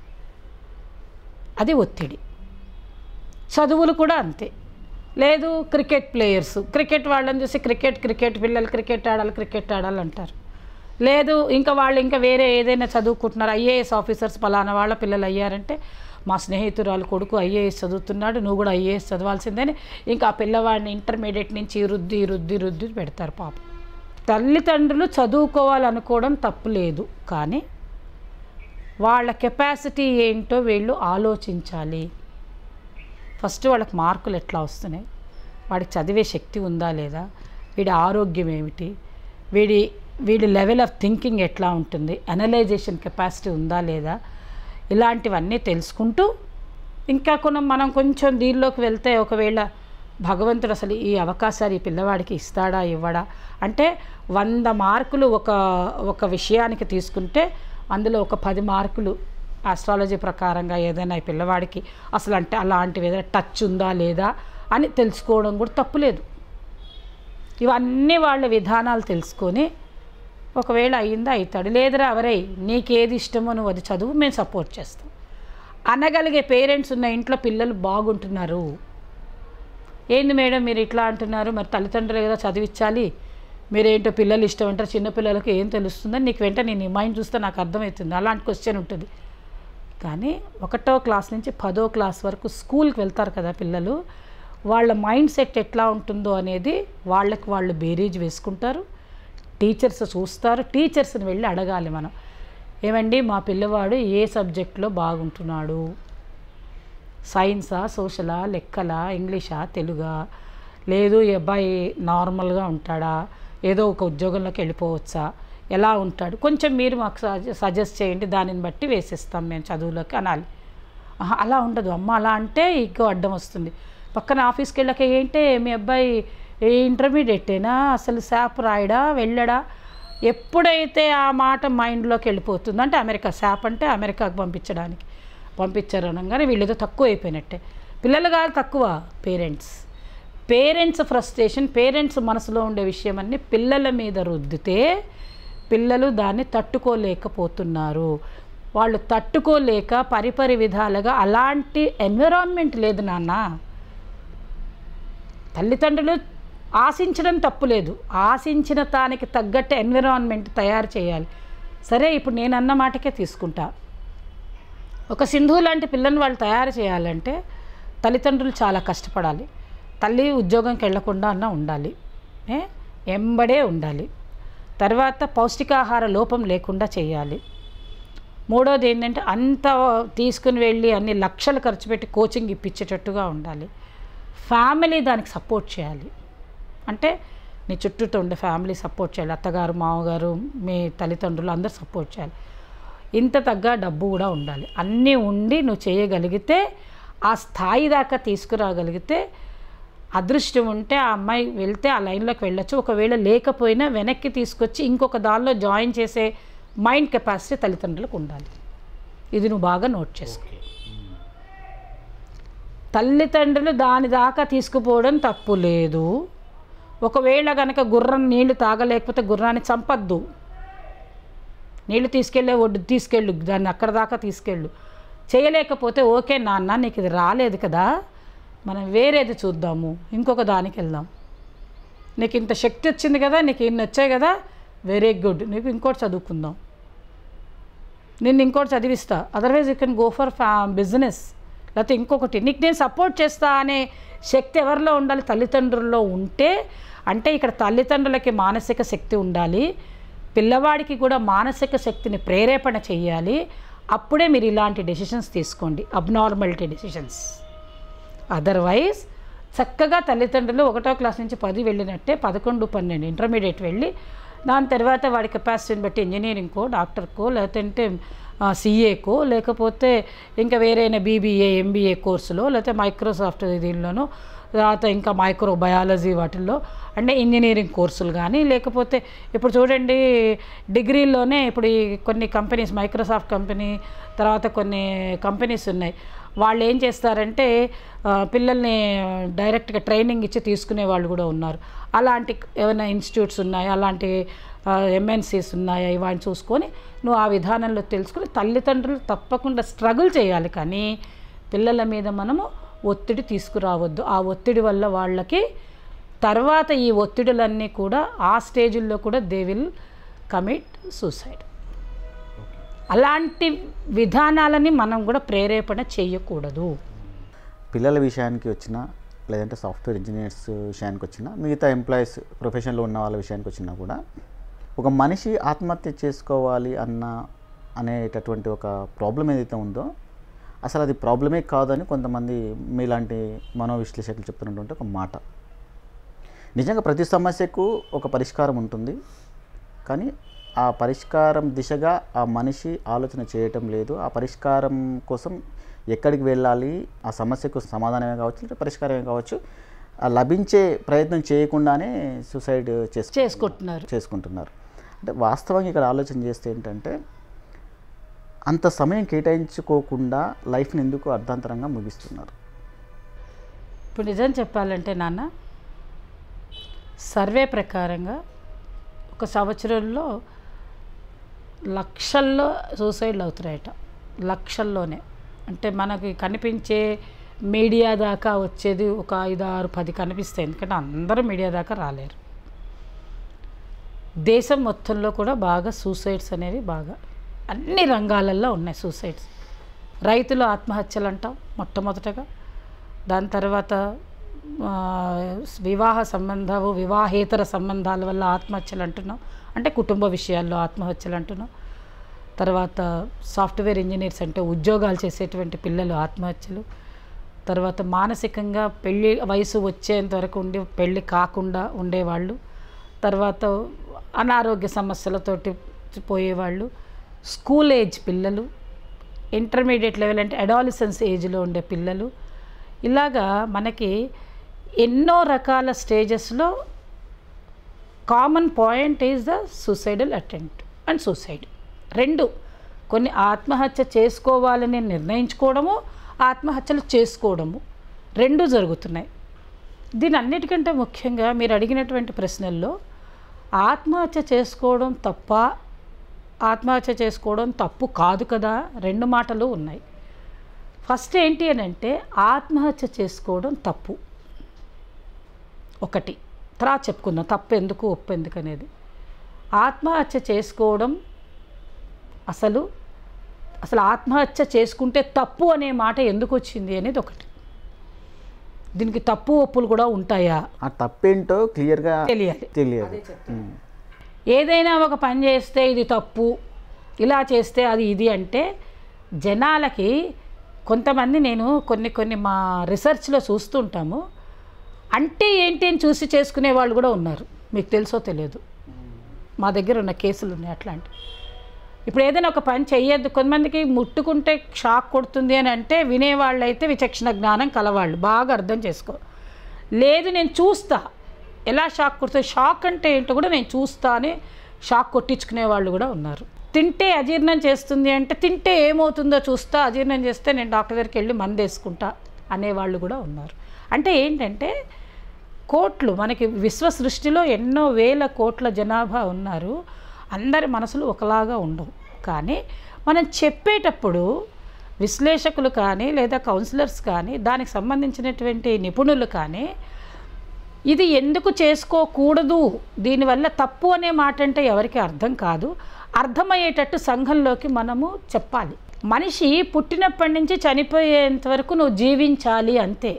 అది ఒత్తిడి చదువులు కూడా అంతే లేదు క్రికెట్ ప్లేయర్స్ క్రికెట్ వాళ్ళని చూసి క్రికెట్ క్రికెట్ పిల్లలు క్రికెట్ ఆడాలి క్రికెట్ ఆడాలి అంటారు లేదు ఇంకా వాళ్ళు ఇంకా వేరే ఏదైనా చదువుకుంటున్నారు ఐఏఎస్ ఆఫీసర్స్ పలానా వాళ్ళ పిల్లలు అయ్యారంటే మా స్నేహితురాలు కొడుకు ఐఏఎస్ చదువుతున్నాడు నువ్వు కూడా ఐఏఎస్ చదవాల్సిందని ఇంకా ఆ పిల్లవాడిని ఇంటర్మీడియట్ నుంచి రుద్ది రుద్ది రుద్ది పెడతారు పాపం తల్లిదండ్రులు చదువుకోవాలనుకోవడం తప్పు లేదు కానీ వాళ్ళ కెపాసిటీ ఏంటో వీళ్ళు ఆలోచించాలి ఫస్ట్ వాళ్ళకి మార్కులు ఎట్లా వస్తున్నాయి వాడికి చదివే శక్తి ఉందా లేదా వీడి ఆరోగ్యం ఏమిటి వీడి వీడి లెవెల్ ఆఫ్ థింకింగ్ ఎట్లా ఉంటుంది అనలైజేషన్ కెపాసిటీ ఉందా లేదా ఇలాంటివన్నీ తెలుసుకుంటూ ఇంకా కొన్ని మనం కొంచెం దీనిలోకి వెళ్తే ఒకవేళ భగవంతుడు అసలు ఈ అవకాశాలు ఈ పిల్లవాడికి ఇస్తాడా ఇవ్వడా అంటే వంద మార్కులు ఒక ఒక విషయానికి తీసుకుంటే అందులో ఒక పది మార్కులు ఆస్ట్రాలజీ ప్రకారంగా ఏదైనా ఈ పిల్లవాడికి అసలు అంటే అలాంటివి ఏదైనా టచ్ ఉందా లేదా అని తెలుసుకోవడం కూడా తప్పులేదు ఇవన్నీ వాళ్ళ విధానాలు తెలుసుకొని ఒకవేళ అయిందా అవుతాడు లేదురా అవరై నీకేది ఇష్టమో నువ్వు అది చదువు మేము సపోర్ట్ చేస్తాం అనగలిగే పేరెంట్స్ ఉన్న ఇంట్లో పిల్లలు బాగుంటున్నారు ఏంది మేడం మీరు ఇట్లా అంటున్నారు మరి తల్లిదండ్రులు కదా చదివించాలి మీరేంటో పిల్లలు ఇష్టం అంటారు చిన్న పిల్లలకి ఏం తెలుస్తుందని నీకు వెంట నేను ఈ మైండ్ చూస్తే నాకు అర్థమవుతుంది అలాంటి క్వశ్చన్ ఉంటుంది కానీ ఒకటో క్లాస్ నుంచి పదో క్లాస్ వరకు స్కూల్కి వెళ్తారు కదా పిల్లలు వాళ్ళ మైండ్ సెట్ ఎట్లా ఉంటుందో అనేది వాళ్ళకి వాళ్ళు బేరీజ్ వేసుకుంటారు టీచర్స్ చూస్తారు టీచర్స్ని వెళ్ళి అడగాలి మనం ఏమండి మా పిల్లవాడు ఏ సబ్జెక్ట్లో బాగుంటున్నాడు సైన్సా సోషలా లెక్కలా ఇంగ్లీషా తెలుగా లేదు ఈ అబ్బాయి నార్మల్గా ఉంటాడా ఏదో ఒక ఉద్యోగంలోకి వెళ్ళిపోవచ్చా ఎలా ఉంటాడు కొంచెం మీరు మాకు సజ- సజెస్ట్ చేయండి దానిని బట్టి వేసేస్తాం మేము చదువులోకి అనాలి ఆహా, అలా ఉండదు అమ్మ అలా అంటే ఇంకో అడ్డం వస్తుంది పక్కన ఆఫీస్కి వెళ్ళాక ఏంటే మీ అబ్బాయి ఏ ఇంటర్మీడియటేనా అసలు శాప్ రాయడా వెళ్ళడా ఎప్పుడైతే ఆ మాట మైండ్లోకి వెళ్ళిపోతుందో అంటే అమెరికా శాప్ అంటే అమెరికాకు పంపించడానికి పంపించారు అనగానే వీళ్ళేదో తక్కువ అయిపోయినట్టే పిల్లలు కాదు తక్కువ పేరెంట్స్ పేరెంట్స్ ఫ్రస్ట్రేషన్ పేరెంట్స్ మనసులో ఉండే విషయం అన్ని పిల్లల మీద రుద్దితే పిల్లలు దాన్ని తట్టుకోలేకపోతున్నారు వాళ్ళు తట్టుకోలేక పరిపరి విధాలుగా అలాంటి ఎన్విరాన్మెంట్ లేదు నాన్న తల్లిదండ్రులు ఆశించడం తప్పులేదు ఆశించిన దానికి తగ్గట్టు ఎన్విరాన్మెంట్ తయారు చేయాలి సరే ఇప్పుడు నేను అన్న మాటకే తీసుకుంటా ఒక సింధు లాంటి పిల్లని వాళ్ళు తయారు చేయాలంటే తల్లిదండ్రులు చాలా కష్టపడాలి తల్లి ఉద్యోగంకి వెళ్లకుండా అన్న ఉండాలి ఏ? ఎంబడే ఉండాలి తర్వాత పౌష్టికాహార లోపం లేకుండా చేయాలి మూడోది ఏంటంటే అంత తీసుకుని వెళ్ళి అన్ని లక్షలు ఖర్చు పెట్టి కోచింగ్ ఇప్పించేటట్టుగా ఉండాలి ఫ్యామిలీ దానికి సపోర్ట్ చేయాలి అంటే నీ చుట్టూతో ఉండే ఫ్యామిలీ సపోర్ట్ చేయాలి అత్తగారు మామగారు మీ తల్లిదండ్రులు అందరూ సపోర్ట్ చేయాలి ఇంత తగ్గ డబ్బు కూడా ఉండాలి అన్నీ ఉండి నువ్వు చేయగలిగితే ఆ స్థాయి దాకా తీసుకురాగలిగితే అదృష్టం ఉంటే ఆ అమ్మాయి వెళ్తే ఆ లైన్లోకి వెళ్ళొచ్చు ఒకవేళ లేకపోయినా వెనక్కి తీసుకొచ్చి ఇంకొక దానిలో జాయిన్ చేసే మైండ్ కెపాసిటీ తల్లిదండ్రులకు ఉండాలి ఇది నువ్వు బాగా నోట్ చేసుకో తల్లిదండ్రులు దాని దాకా తీసుకుపోవడం తప్పు లేదు ఒకవేళ కనుక గుర్రం నీళ్లు తాగలేకపోతే గుర్రాన్ని చంపద్దు నీళ్లు తీసుకెళ్ళే ఒడ్డు తీసుకెళ్ళు దాన్ని అక్కడ దాకా తీసుకెళ్ళు చేయలేకపోతే ఓకే నాన్న నీకు ఇది రాలేదు కదా మనం వేరేది చూద్దాము ఇంకొక దానికి వెళ్దాం నీకు ఇంత శక్తి వచ్చింది కదా నీకు ఇన్ని వచ్చాయి కదా వెరీ గుడ్ నీకు ఇంకోటి చదువుకుందాం నిన్ను ఇంకోటి చదివిస్తా otherwise you can go for ఫ్యా బిజినెస్ లేకపోతే ఇంకొకటి నీకు నేను సపోర్ట్ చేస్తా అనే శక్తి ఎవరిలో ఉండాలి తల్లిదండ్రుల్లో ఉంటే అంటే ఇక్కడ తల్లిదండ్రులకి మానసిక శక్తి ఉండాలి పిల్లవాడికి కూడా మానసిక శక్తిని ప్రేరేపణ చేయాలి అప్పుడే మీరు ఇలాంటి డెసిషన్స్ తీసుకోండి అబ్నార్మాలిటీ డెసిషన్స్ అదర్వైజ్ చక్కగా తల్లిదండ్రులు ఒకటో క్లాస్ నుంచి పది వెళ్ళినట్టే పదకొండు పన్నెండు ఇంటర్మీడియట్ వెళ్ళి దాని తర్వాత వాడి కెపాసిటీని బట్టి ఇంజనీరింగ్కో డాక్టర్కో లేదంటే సిఏకో లేకపోతే ఇంకా వేరైన బీబీఏ ఎంబీఏ కోర్సులో లేకపోతే మైక్రోసాఫ్ట్ దీనిలోనో తర్వాత ఇంకా మైక్రో బయాలజీ వాటిల్లో అంటే ఇంజనీరింగ్ కోర్సులు కానీ లేకపోతే ఇప్పుడు చూడండి డిగ్రీల్లోనే ఇప్పుడు ఈ కొన్ని కంపెనీస్ మైక్రోసాఫ్ట్ కంపెనీ తర్వాత కొన్ని కంపెనీస్ ఉన్నాయి వాళ్ళు ఏం చేస్తారంటే ఆ, పిల్లల్ని డైరెక్ట్గా ట్రైనింగ్ ఇచ్చి తీసుకునే వాళ్ళు కూడా ఉన్నారు అలాంటి ఏమైనా ఇన్స్టిట్యూట్స్ ఉన్నాయి అలాంటి ఎంఎన్సీస్ ఉన్నాయా ఇవన్నీ చూసుకొని నువ్వు ఆ విధానంలో తెలుసుకుని తల్లిదండ్రులు తప్పకుండా స్ట్రగుల్ చేయాలి కానీ పిల్లల మీద మనము ఒత్తిడి తీసుకురావద్దు ఆ ఒత్తిడి వల్ల వాళ్ళకి తర్వాత ఈ ఒత్తిడులన్నీ కూడా ఆ స్టేజ్ల్లో కూడా దే విల్ కమిట్ సూసైడ్ అలాంటి విధానాలని మనం కూడా ప్రేరేపణ చేయకూడదు పిల్లల విషయానికి వచ్చినా లేదంటే సాఫ్ట్వేర్ ఇంజనీర్స్ విషయానికి వచ్చినా మిగతా ఎంప్లాయీస్ ప్రొఫెషన్లో ఉన్న వాళ్ళ విషయానికి వచ్చినా కూడా ఒక మనిషి ఆత్మహత్య చేసుకోవాలి అన్న అనేటటువంటి ఒక ప్రాబ్లం ఏదైతే ఉందో అసలు అది ప్రాబ్లమే కాదని కొంతమంది మీలాంటి మనోవిశ్లేషకులు చెప్తున్నటువంటి ఒక మాట నిజంగా ప్రతి సమస్యకు ఒక పరిష్కారం ఉంటుంది కానీ ఆ పరిష్కారం దిశగా ఆ మనిషి ఆలోచన చేయటం లేదు ఆ పరిష్కారం కోసం ఎక్కడికి వెళ్ళాలి ఆ సమస్యకు సమాధానమే కావచ్చు లేదా పరిష్కారమే కావచ్చు ఆ లభించే ప్రయత్నం చేయకుండానే సూసైడ్ చేసు చేసుకుంటున్నారు చేసుకుంటున్నారు అంటే వాస్తవంగా ఇక్కడ ఆలోచన చేస్తే ఏంటంటే అంత సమయం కేటాయించుకోకుండా లైఫ్ని ఎందుకు అర్ధాంతరంగా ముగిస్తున్నారు ఇప్పుడు నిజం చెప్పాలంటే నాన్న సర్వే ప్రకారంగా ఒక సంవత్సరంలో లక్షల్లో సూసైడ్లు అవుతున్నాయట లక్షల్లోనే అంటే మనకి కనిపించే మీడియా దాకా వచ్చేది ఒక ఐదు ఆరు పది కనిపిస్తాయి ఎందుకంటే అందరూ మీడియా దాకా రాలేరు దేశం మొత్తంలో కూడా బాగా సూసైడ్స్ అనేవి బాగా అన్ని రంగాలల్లో ఉన్నాయి సూసైడ్స్ రైతులు ఆత్మహత్యలు అంటాం మొట్టమొదటగా దాని తర్వాత ఆ, వివాహ సంబంధాలు వివాహేతర సంబంధాల వల్ల ఆత్మహత్యలు అంటున్నాం అంటే కుటుంబ విషయాల్లో ఆత్మహత్యలు అంటున్నాం తర్వాత సాఫ్ట్వేర్ ఇంజనీర్స్ అంటే ఉద్యోగాలు చేసేటువంటి పిల్లలు ఆత్మహత్యలు తర్వాత మానసికంగా పెళ్ళి వయసు వచ్చేంత వరకు ఉండి పెళ్ళి కాకుండా ఉండేవాళ్ళు తర్వాత అనారోగ్య సమస్యలతోటి పోయేవాళ్ళు స్కూల్ ఏజ్ పిల్లలు ఇంటర్మీడియట్ లెవెల్ అంటే అడాలిసెన్స్ ఏజ్లో ఉండే పిల్లలు ఇలాగా మనకి ఎన్నో రకాల స్టేజెస్లో common point is the suicidal attempt and suicide రెండు కొన్ని ఆత్మహత్య చేసుకోవాలని నిర్ణయించుకోవడము ఆత్మహత్యలు చేసుకోవడము రెండు జరుగుతున్నాయి దీని అన్నిటికంటే ముఖ్యంగా మీరు అడిగినటువంటి ప్రశ్నల్లో ఆత్మహత్య చేసుకోవడం తప్ప ఆత్మహత్య చేసుకోవడం తప్పు కాదు కదా రెండు మాటలు ఉన్నాయి ఫస్ట్ ఏంటి అని అంటే ఆత్మహత్య చేసుకోవడం తప్పు ఒకటి తర్వాత చెప్పుకుందాం తప్పు ఎందుకు ఒప్పు ఎందుకు అనేది ఆత్మహత్య చేసుకోవడం అసలు అసలు ఆత్మహత్య చేసుకుంటే తప్పు అనే మాట ఎందుకు వచ్చింది అనేది ఒకటి దీనికి తప్పు ఒప్పులు కూడా ఉంటాయా ఆ తప్పేంటో క్లియర్గా తెలియాలి తెలియదు ఉమ్. ఏదైనా ఒక పని చేస్తే ఇది తప్పు ఇలా చేస్తే అది ఇది అంటే జనాలకి కొంతమంది నేను కొన్ని కొన్ని మా రీసెర్చ్లో చూస్తుంటాము అంటే ఏంటి అని చూసి చేసుకునే వాళ్ళు కూడా ఉన్నారు మీకు తెలుసో తెలియదు మా దగ్గర ఉన్న కేసులు ఉన్నాయి అట్లాంటి ఇప్పుడు ఏదైనా ఒక పని చెయ్యొద్దు కొంతమందికి ముట్టుకుంటే షాక్ కొడుతుంది అని అంటే వినేవాళ్ళు అయితే విచక్షణ జ్ఞానం కలవాళ్ళు బాగా అర్థం చేసుకో లేదు నేను చూస్తా ఎలా షాక్ కొడుతుంది షాక్ అంటే ఏంటో కూడా నేను చూస్తా అని షాక్ కొట్టించుకునే వాళ్ళు కూడా ఉన్నారు తింటే అజీర్ణం చేస్తుంది అంటే తింటే ఏమవుతుందో చూస్తా అజీర్ణం చేస్తే నేను డాక్టర్ దగ్గరికి వెళ్ళి మందు వేసుకుంటా అనేవాళ్ళు కూడా ఉన్నారు అంటే ఏంటంటే కోట్లు మనకి విశ్వ సృష్టిలో ఎన్నో వేల కోట్ల జనాభా ఉన్నారు అందరి మనసులు ఒకలాగా ఉండవు కానీ మనం చెప్పేటప్పుడు విశ్లేషకులు కానీ లేదా కౌన్సిలర్స్ కానీ దానికి సంబంధించినటువంటి నిపుణులు కానీ ఇది ఎందుకు చేసుకోకూడదు దీనివల్ల తప్పు అనే మాట అంటే ఎవరికి అర్థం కాదు అర్థమయ్యేటట్టు సంఘంలోకి మనము చెప్పాలి మనిషి పుట్టినప్పటి నుంచి చనిపోయేంత వరకు నువ్వు జీవించాలి అంతే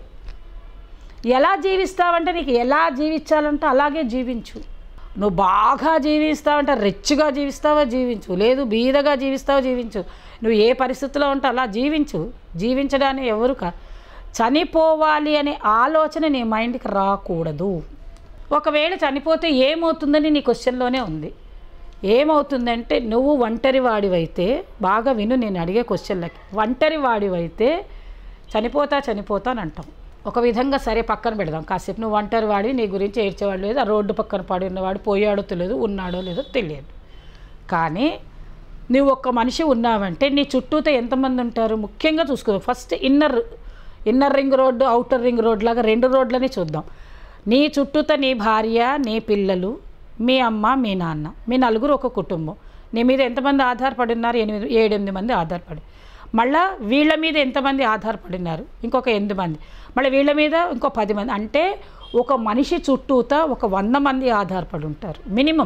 ఎలా జీవిస్తావంటే నీకు ఎలా జీవించాలంటే అలాగే జీవించు నువ్వు బాగా జీవిస్తావంటే రిచ్గా జీవిస్తావా జీవించు లేదు బీదగా జీవిస్తావా జీవించు నువ్వు ఏ పరిస్థితిలో ఉంటే అలా జీవించు జీవించడానికి ఎవరు కా చనిపోవాలి అనే ఆలోచన నీ మైండ్కి రాకూడదు ఒకవేళ చనిపోతే ఏమవుతుందని నీ క్వశ్చన్లోనే ఉంది ఏమవుతుందంటే నువ్వు ఒంటరి వాడివైతే బాగా విను నేను అడిగే క్వశ్చన్లకి ఒంటరి వాడివైతే చనిపోతా చనిపోతా అని అంటాం ఒక విధంగా సరే పక్కన పెడదాం కాసేపు నువ్వు ఒంటరి వాడి నీ గురించి ఏడ్చేవాడు లేదు ఆ రోడ్డు పక్కన పడి ఉన్నవాడు పోయాడో తెలియదు ఉన్నాడో లేదో తెలియదు కానీ నువ్వు ఒక్క మనిషి ఉన్నావంటే నీ చుట్టూతో ఎంతమంది ఉంటారు ముఖ్యంగా చూసుకో first inner inner ring road outer ring road లాగా రెండు రోడ్లని చూద్దాం నీ చుట్టూతో నీ భార్య నీ పిల్లలు మీ అమ్మ మీ నాన్న మీ నలుగురు ఒక కుటుంబం నీ మీద ఎంతమంది ఆధారపడి ఉన్నారు ఎనిమిది ఏడెనిమిది మంది ఆధారపడి మళ్ళా వీళ్ళ మీద ఎంతమంది ఆధారపడి ఉన్నారు ఇంకొక ఎనిమిది మంది మళ్ళీ వీళ్ళ మీద ఇంకో పది మంది అంటే ఒక మనిషి చుట్టూతా ఒక వంద మంది ఆధారపడి ఉంటారు మినిమం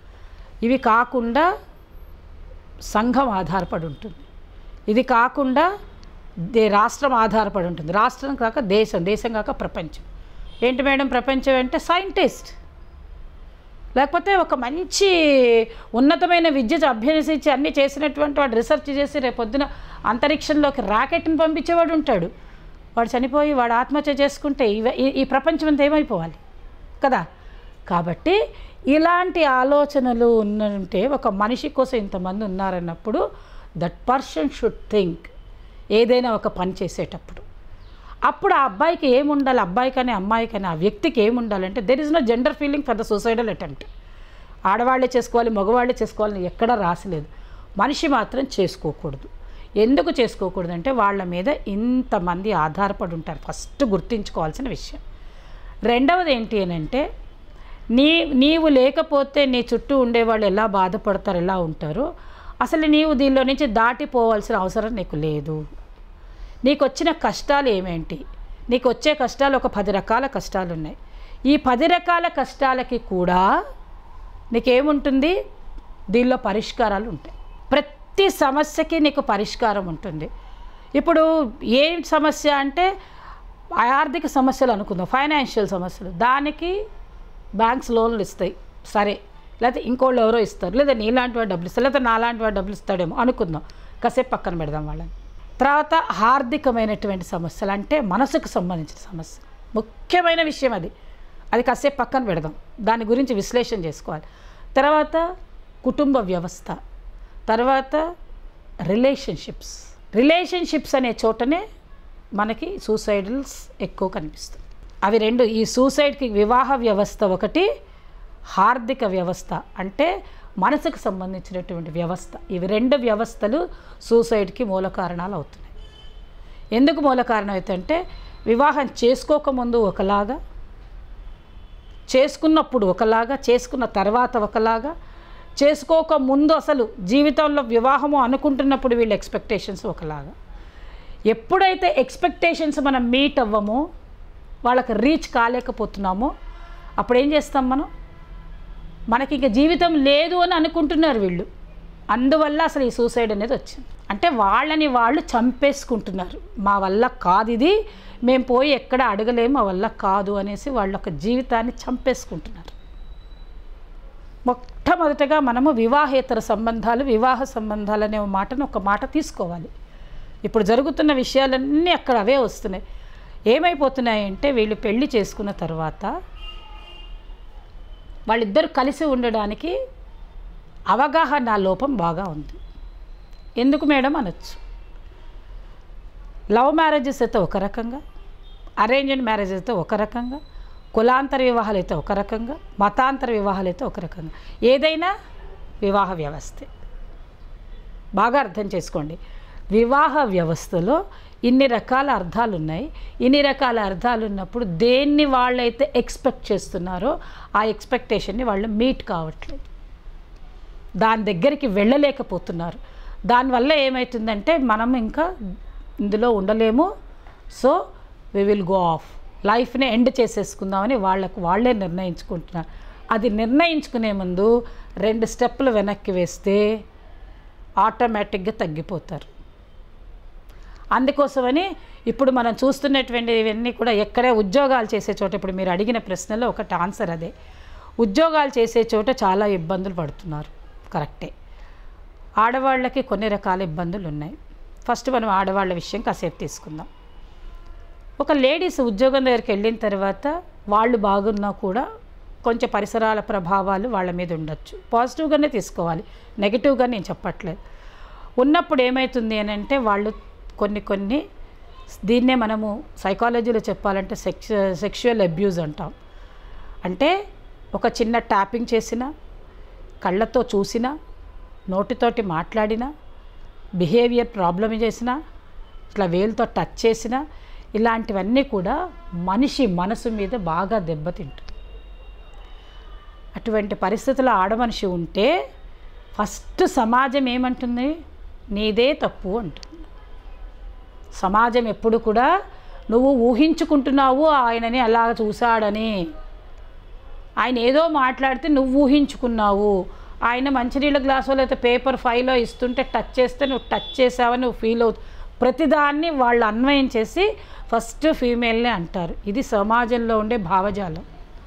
ఇవి కాకుండా సంఘం ఆధారపడి ఉంటుంది ఇది కాకుండా దే రాష్ట్రం ఆధారపడి ఉంటుంది రాష్ట్రం కాక దేశం దేశం కాక ప్రపంచం ఏంటి మేడం ప్రపంచం అంటే సైంటిస్ట్ లేకపోతే ఒక మంచి ఉన్నతమైన విద్య అభ్యసించి అన్నీ చేసినటువంటి వాడు రీసెర్చ్ చేసి రేపొద్దున అంతరిక్షంలోకి రాకెట్ని పంపించేవాడు ఉంటాడు వాడు చనిపోయి వాడు ఆత్మహత్య చేసుకుంటే ఇవ ఈ- ఈ ప్రపంచం అంతా ఏమైపోవాలి కదా కాబట్టి ఇలాంటి ఆలోచనలు ఉన్నంటే ఒక మనిషి కోసం ఇంతమంది ఉన్నారన్నప్పుడు దట్ పర్సన్ షుడ్ థింక్ ఏదైనా ఒక పని చేసేటప్పుడు అప్పుడు ఆ అబ్బాయికి ఏముండాలి అబ్బాయి కానీ అమ్మాయి కానీ ఆ వ్యక్తికి ఏముండాలంటే there is no gender feeling for the suicidal attempt ఆడవాళ్ళే చేసుకోవాలి మగవాళ్ళే చేసుకోవాలని ఎక్కడా రాసలేదు మనిషి మాత్రం చేసుకోకూడదు ఎందుకు చేసుకోకూడదు అంటే వాళ్ళ మీద ఇంతమంది ఆధారపడి ఉంటారు ఫస్ట్ గుర్తుంచుకోవాల్సిన విషయం రెండవది ఏంటి అని అంటే నీ నీవు లేకపోతే నీ చుట్టూ ఉండేవాళ్ళు ఎలా బాధపడతారు ఎలా ఉంటారో అసలు నీవు దీనిలో నుంచి దాటిపోవాల్సిన అవసరం నీకు లేదు నీకు వచ్చిన కష్టాలు ఏమేంటి నీకు వచ్చే కష్టాలు ఒక పది రకాల కష్టాలు ఉన్నాయి ఈ పది రకాల కష్టాలకి కూడా నీకేముంటుంది దీనిలో పరిష్కారాలు ఉంటాయి ప్రతి సమస్యకి నీకు పరిష్కారం ఉంటుంది ఇప్పుడు ఏం సమస్య అంటే ఆర్థిక సమస్యలు అనుకుందాం ఫైనాన్షియల్ సమస్యలు దానికి బ్యాంక్స్ లోన్లు ఇస్తాయి సరే లేకపోతే ఇంకోళ్ళు ఎవరో ఇస్తారు లేదా నీలాంటి వాడు డబ్బులు ఇస్తారు లేదా నాలాంటి వాడు డబ్బులు ఇస్తాడేమో అనుకుందాం కాసేపు పక్కన పెడదాం వాళ్ళని తర్వాత ఆర్థికమైనటువంటి సమస్యలు అంటే మనసుకు సంబంధించిన సమస్య ముఖ్యమైన విషయం అది అది కాసేపు పక్కన పెడదాం దాని గురించి విశ్లేషణ చేసుకోవాలి తర్వాత కుటుంబ వ్యవస్థ తర్వాత రిలేషన్షిప్స్ రిలేషన్షిప్స్ అనే చోటనే మనకి సూసైడల్స్ ఎక్కువ కనిపిస్తాయి అవి రెండు ఈ సూసైడ్కి వివాహ వ్యవస్థ ఒకటి హార్దిక వ్యవస్థ అంటే మనసుకు సంబంధించినటువంటి వ్యవస్థ ఇవి రెండు వ్యవస్థలు సూసైడ్కి మూల కారణాలు అవుతున్నాయి ఎందుకు మూల కారణం అవుతుందంటే వివాహం చేసుకోకముందు ఒకలాగా చేసుకున్నప్పుడు ఒకలాగా చేసుకున్న తర్వాత ఒకలాగా చేసుకోక ముందు అసలు జీవితంలో వివాహము అనుకుంటున్నప్పుడు వీళ్ళ ఎక్స్పెక్టేషన్స్ ఒకలాగా ఎప్పుడైతే ఎక్స్పెక్టేషన్స్ మనం మీట్ అవ్వమో వాళ్ళకి రీచ్ కాలేకపోతున్నామో అప్పుడు ఏం చేస్తాం మనం మనకి ఇంక జీవితం లేదు అని అనుకుంటున్నారు వీళ్ళు అందువల్ల అసలు ఈ సూసైడ్ అనేది వచ్చింది అంటే వాళ్ళని వాళ్ళు చంపేసుకుంటున్నారు మా వల్ల కాదు ఇది మేము పోయి ఎక్కడ అడగలేము మా వల్ల కాదు అనేసి వాళ్ళ యొక్క జీవితాన్ని చంపేసుకుంటున్నారు మొట్టమొదటగా మనము వివాహేతర సంబంధాలు వివాహ సంబంధాలు అనే మాటను ఒక మాట తీసుకోవాలి ఇప్పుడు జరుగుతున్న విషయాలన్నీ అక్కడ అవే వస్తున్నాయి ఏమైపోతున్నాయంటే వీళ్ళు పెళ్లి చేసుకున్న తర్వాత వాళ్ళిద్దరు కలిసి ఉండడానికి అవగాహన లోపం బాగా ఉంది ఎందుకు మేడం అనొచ్చు లవ్ మ్యారేజెస్ అయితే ఒక రకంగా అరేంజ్డ్ మ్యారేజ్ అయితే ఒక రకంగా కులాంతర వివాహాలు అయితే ఒక రకంగా మతాంతర వివాహాలు అయితే ఒక రకంగా ఏదైనా వివాహ వ్యవస్థే బాగా అర్థం చేసుకోండి వివాహ వ్యవస్థలో ఇన్ని రకాల అర్థాలు ఉన్నాయి ఇన్ని రకాల అర్థాలు ఉన్నప్పుడు దేన్ని వాళ్ళైతే ఎక్స్పెక్ట్ చేస్తున్నారో ఆ ఎక్స్పెక్టేషన్ని వాళ్ళు మీట్ కావట్లేదు దాని దగ్గరికి వెళ్ళలేకపోతున్నారు దానివల్ల ఏమవుతుందంటే మనం ఇంకా ఇందులో ఉండలేము so we will go off లైఫ్ని ఎండ్ చేసేసుకుందామని వాళ్ళకు వాళ్ళే నిర్ణయించుకుంటున్నారు అది నిర్ణయించుకునే ముందు రెండు స్టెప్పులు వెనక్కి వేస్తే ఆటోమేటిక్గా తగ్గిపోతారు అందుకోసమని ఇప్పుడు మనం చూస్తున్నటువంటి ఇవన్నీ కూడా ఎక్కడే ఉద్యోగాలు చేసే చోట ఇప్పుడు మీరు అడిగిన ప్రశ్నలో ఒకటి ఆన్సర్ అదే ఉద్యోగాలు చేసే చోట చాలా ఇబ్బందులు పడుతున్నారు కరెక్టే ఆడవాళ్ళకి కొన్ని రకాల ఇబ్బందులు ఉన్నాయి ఫస్ట్ మనం ఆడవాళ్ళ విషయం కాసేపు తీసుకుందాం ఒక లేడీస్ ఉద్యోగం దగ్గరికి వెళ్ళిన తర్వాత వాళ్ళు బాగున్నా కూడా కొంచెం పరిసరాల ప్రభావాలు వాళ్ళ మీద ఉండొచ్చు పాజిటివ్గానే తీసుకోవాలి నెగిటివ్గా నేను చెప్పట్లేదు ఉన్నప్పుడు ఏమవుతుంది అని అంటే వాళ్ళు కొన్ని కొన్ని దీన్నే మనము సైకాలజీలో చెప్పాలంటే సెక్ష సెక్షువల్ అబ్యూజ్ అంటాం అంటే ఒక చిన్న ట్యాపింగ్ చేసినా కళ్ళతో చూసినా నోటితోటి మాట్లాడినా బిహేవియర్ ప్రాబ్లమ్ చేసినా ఇట్లా వేలుతో టచ్ చేసినా ఇలాంటివన్నీ కూడా మనిషి మనసు మీద బాగా దెబ్బతింటుంది అటువంటి పరిస్థితుల్లో ఆడమనిషి ఉంటే ఫస్ట్ సమాజం ఏమంటుంది నీదే తప్పు అంటుంది సమాజం ఎప్పుడు కూడా నువ్వు ఊహించుకుంటున్నావు ఆయనని అలా చూశాడని ఆయన ఏదో మాట్లాడితే నువ్వు ఊహించుకున్నావు ఆయన మంచినీళ్ళ గ్లాసులో లేకపోతే పేపర్ ఫైలో ఇస్తుంటే టచ్ చేస్తే నువ్వు టచ్ చేసావని నువ్వు ఫీల్ అవుతు ప్రతిదాన్ని వాళ్ళు అన్వయం చేసి ఫస్ట్ ఫీమేల్నే అంటారు ఇది సమాజంలో ఉండే భావజాలం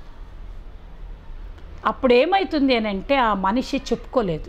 అప్పుడు ఏమవుతుంది అని అంటే ఆ మనిషి చెప్పుకోలేదు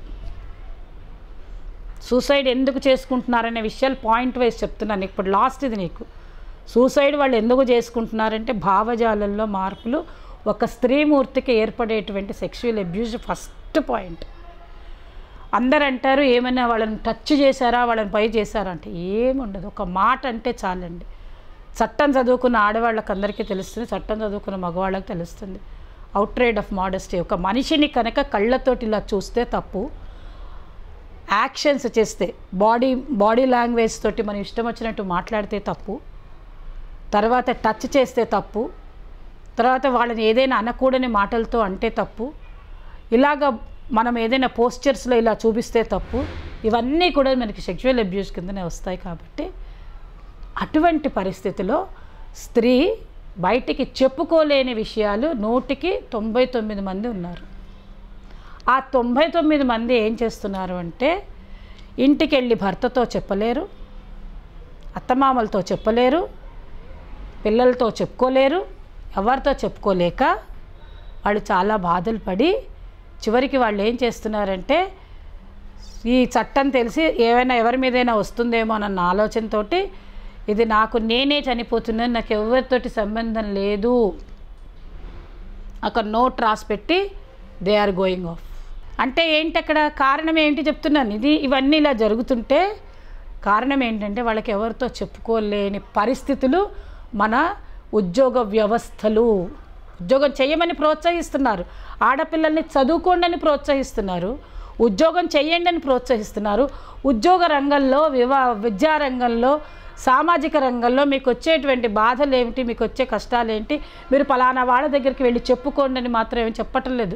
సూసైడ్ ఎందుకు చేసుకుంటున్నారనే విషయాలు పాయింట్ వైజ్ చెప్తున్నాను ఇప్పుడు లాస్ట్ ఇది నీకు సూసైడ్ వాళ్ళు ఎందుకు చేసుకుంటున్నారంటే భావజాలంలో మార్పులు ఒక స్త్రీమూర్తికి ఏర్పడేటువంటి సెక్షువల్ అబ్యూజ్ ఫస్ట్ పాయింట్ అందరు అంటారు ఏమైనా వాళ్ళని టచ్ చేశారా వాళ్ళని పై చేశారా అంటే ఏముండదు ఒక మాట అంటే చాలండి చట్టం చదువుకున్న ఆడవాళ్ళకి అందరికీ తెలుస్తుంది చట్టం చదువుకున్న మగవాళ్ళకి తెలుస్తుంది అవుట్రేడ్ ఆఫ్ మోడెస్టీ ఒక మనిషిని కనుక కళ్ళతోటి ఇలా చూస్తే తప్పు యాక్షన్స్ చేస్తే బాడీ బాడీ లాంగ్వేజ్ తోటి మనం ఇష్టం వచ్చినట్టు మాట్లాడితే తప్పు తర్వాత టచ్ చేస్తే తప్పు తర్వాత వాళ్ళని ఏదైనా అనకూడని మాటలతో అంటే తప్పు ఇలాగ మనం ఏదైనా పోస్చర్స్లో ఇలా చూపిస్తే తప్పు ఇవన్నీ కూడా మనకి సెక్షువల్ అబ్యూస్ కిందనే వస్తాయి కాబట్టి అటువంటి పరిస్థితిలో స్త్రీ బయటికి చెప్పుకోలేని విషయాలు నూటికి తొంభై తొమ్మిది మంది ఉన్నారు ఆ తొంభై తొమ్మిది మంది ఏం చేస్తున్నారు అంటే ఇంటికి వెళ్ళి భర్తతో చెప్పలేరు అత్తమామలతో చెప్పలేరు పిల్లలతో చెప్పుకోలేరు ఎవరితో చెప్పుకోలేక వాళ్ళు చాలా బాధలు పడి చివరికి వాళ్ళు ఏం చేస్తున్నారంటే ఈ చట్టం తెలిసి ఏమైనా ఎవరి మీదైనా వస్తుందేమో అన్న ఆలోచనతోటి ఇది నాకు నేనే చనిపోతున్నాను నాకు ఎవరితోటి సంబంధం లేదు అక్కడ నోట్ రాసి పెట్టి దే ఆర్ గోయింగ్ ఆఫ్ అంటే ఏంటి అక్కడ కారణం ఏంటి చెప్తున్నాను ఇది ఇవన్నీ ఇలా జరుగుతుంటే కారణం ఏంటంటే వాళ్ళకి ఎవరితో చెప్పుకోలేని పరిస్థితులు మన ఉద్యోగ వ్యవస్థలు ఉద్యోగం చేయమని ప్రోత్సహిస్తున్నారు ఆడపిల్లల్ని చదువుకోండి అని ప్రోత్సహిస్తున్నారు ఉద్యోగం చేయండి అని ప్రోత్సహిస్తున్నారు ఉద్యోగ రంగంలో వివా విద్యా రంగంలో సామాజిక రంగంలో మీకు వచ్చేటువంటి బాధలు ఏమిటి మీకు వచ్చే కష్టాలు ఏంటి మీరు పలానా వాళ్ళ దగ్గరికి వెళ్ళి చెప్పుకోండి అని మాత్రం ఏమి చెప్పటం లేదు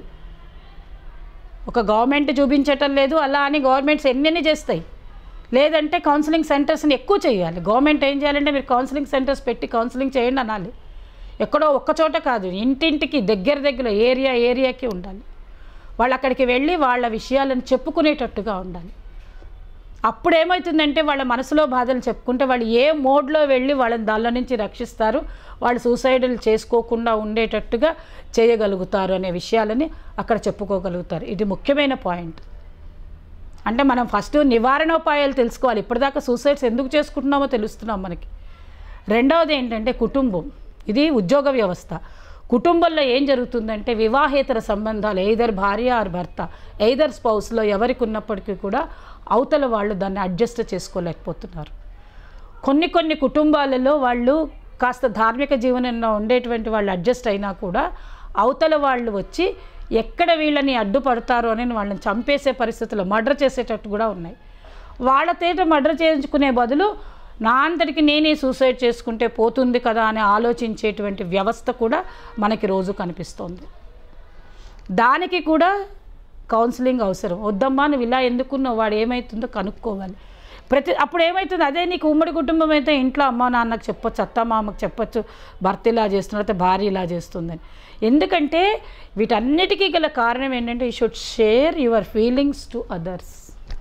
ఒక గవర్నమెంట్ చూపించటం లేదు అలా అని గవర్నమెంట్స్ ఎన్నెన్ని చేస్తాయి లేదంటే కౌన్సిలింగ్ సెంటర్స్ని ఎక్కువ చేయాలి గవర్నమెంట్ ఏం చేయాలంటే మీరు కౌన్సిలింగ్ సెంటర్స్ పెట్టి కౌన్సిలింగ్ చేయండి అనాలి ఎక్కడో ఒక్క చోట కాదు ఇంటింటికి దగ్గర దగ్గర ఏరియా ఏరియాకి ఉండాలి వాళ్ళు అక్కడికి వెళ్ళి వాళ్ళ విషయాలను చెప్పుకునేటట్టుగా ఉండాలి అప్పుడు ఏమవుతుందంటే వాళ్ళ మనసులో బాధలు చెప్పుకుంటే వాళ్ళు ఏ మోడ్లో వెళ్ళి వాళ్ళని దానిలో నుంచి రక్షిస్తారు వాళ్ళు సూసైడ్లు చేసుకోకుండా ఉండేటట్టుగా చేయగలుగుతారు అనే విషయాలని అక్కడ చెప్పుకోగలుగుతారు ఇది ముఖ్యమైన పాయింట్ అంటే మనం ఫస్ట్ నివారణోపాయాలు తెలుసుకోవాలి ఇప్పటిదాకా సూసైడ్స్ ఎందుకు చేసుకుంటున్నామో తెలుస్తున్నాం మనకి రెండవది ఏంటంటే కుటుంబం ఇది ఉద్యోగ వ్యవస్థ కుటుంబంలో ఏం జరుగుతుందంటే వివాహేతర సంబంధాలు ఎయిదర్ భార్య ఆర్ భర్త ఎయిదర్ స్పౌస్లో ఎవరికి ఉన్నప్పటికీ కూడా అవతల వాళ్ళు దాన్ని అడ్జస్ట్ చేసుకోలేకపోతున్నారు కొన్ని కొన్ని కుటుంబాలలో వాళ్ళు కాస్త ధార్మిక జీవనంలో ఉండేటువంటి వాళ్ళు అడ్జస్ట్ అయినా కూడా అవతల వాళ్ళు వచ్చి ఎక్కడ వీళ్ళని అడ్డుపడతారో అని వాళ్ళని చంపేసే పరిస్థితుల్లో మర్డర్ చేసేటట్టు కూడా ఉన్నాయి వాళ్ళ తేట మర్డర్ చేయించుకునే బదులు నా అంతటికి నేనే సూసైడ్ చేసుకుంటే పోతుంది కదా అని ఆలోచించేటువంటి వ్యవస్థ కూడా మనకి రోజు కనిపిస్తోంది దానికి కూడా కౌన్సిలింగ్ అవసరం వద్దమ్మా నువ్వు ఇలా ఎందుకున్నావు వాడు ఏమవుతుందో కనుక్కోవాలి ప్రతి అప్పుడు ఏమవుతుంది అదే నీకు ఉమ్మడి కుటుంబం అయితే ఇంట్లో అమ్మ నాన్నకు చెప్పొచ్చు అత్త మామకు చెప్పొచ్చు భర్త ఇలా చేస్తున్నారు అయితే భార్య ఇలా చేస్తుందని ఎందుకంటే వీటన్నిటికీ గల కారణం ఏంటంటే you should share your feelings to others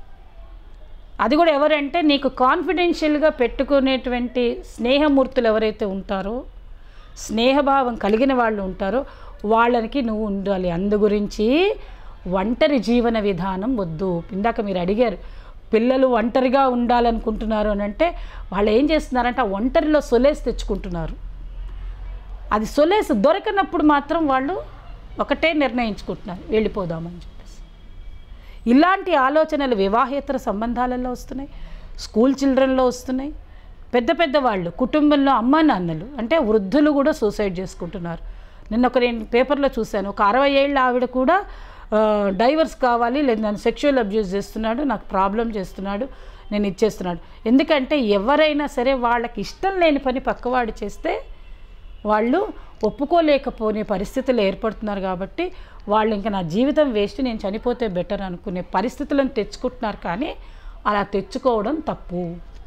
అది కూడా ఎవరంటే నీకు కాన్ఫిడెన్షియల్గా పెట్టుకునేటువంటి స్నేహమూర్తులు ఎవరైతే ఉంటారో స్నేహభావం కలిగిన వాళ్ళు ఉంటారో వాళ్ళకి నువ్వు ఉండాలి అందు గురించి ఒంటరి జీవన విధానం వద్దు ఇందాక మీరు అడిగారు పిల్లలు ఒంటరిగా ఉండాలనుకుంటున్నారు అని అంటే వాళ్ళు ఏం చేస్తున్నారంటే ఆ ఒంటరిలో సొలేసి తెచ్చుకుంటున్నారు అది సొలేసి దొరకనప్పుడు మాత్రం వాళ్ళు ఒకటే నిర్ణయించుకుంటున్నారు వెళ్ళిపోదామని చెప్పేసి ఇలాంటి ఆలోచనలు వివాహేతర సంబంధాలలో వస్తున్నాయి స్కూల్ చిల్డ్రన్లో వస్తున్నాయి పెద్ద పెద్ద వాళ్ళు కుటుంబంలో అమ్మ నాన్నలు అంటే వృద్ధులు కూడా సూసైడ్ చేసుకుంటున్నారు నిన్న ఒక నేను పేపర్లో చూశాను ఒక అరవై ఏళ్ళ ఆవిడ కూడా డైవర్స్ కావాలి లేదా నన్ను సెక్షువల్ అబ్యూస్ చేస్తున్నాడు నాకు ప్రాబ్లం చేస్తున్నాడు నేను ఇచ్చేస్తున్నాడు ఎందుకంటే ఎవరైనా సరే వాళ్ళకి ఇష్టం లేని పని పక్కవాడు చేస్తే వాళ్ళు ఒప్పుకోలేకపోనే పరిస్థితులు ఏర్పడుతున్నారు కాబట్టి వాళ్ళు ఇంకా నా జీవితం వేస్ట్ నేను చనిపోతే బెటర్ అనుకునే పరిస్థితులను తెచ్చుకుంటున్నారు కానీ అలా తెచ్చుకోవడం తప్పు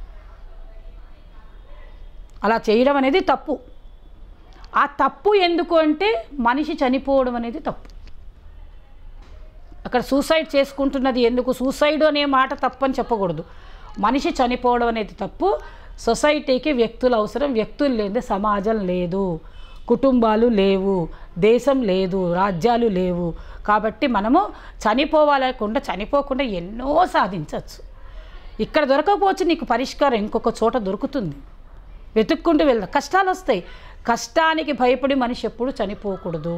అలా చేయడం అనేది తప్పు ఆ తప్పు ఎందుకు అంటే మనిషి చనిపోవడం అనేది తప్పు అక్కడ సూసైడ్ చేసుకుంటున్నది ఎందుకు సూసైడ్ అనే మాట తప్పని చెప్పకూడదు మనిషి చనిపోవడం అనేది తప్పు సొసైటీకి వ్యక్తులు అవసరం వ్యక్తులు లేదే సమాజం లేదు కుటుంబాలు లేవు దేశం లేదు రాజ్యాలు లేవు కాబట్టి మనము చనిపోవాలకుండా చనిపోకుండా ఎన్నో సాధించవచ్చు ఇక్కడ దొరకకపోవచ్చు నీకు పరిష్కారం ఇంకొక చోట దొరుకుతుంది వెతుక్కుంటూ వెళ్దాం కష్టాలు వస్తాయి కష్టానికి భయపడి మనిషి ఎప్పుడు చనిపోకూడదు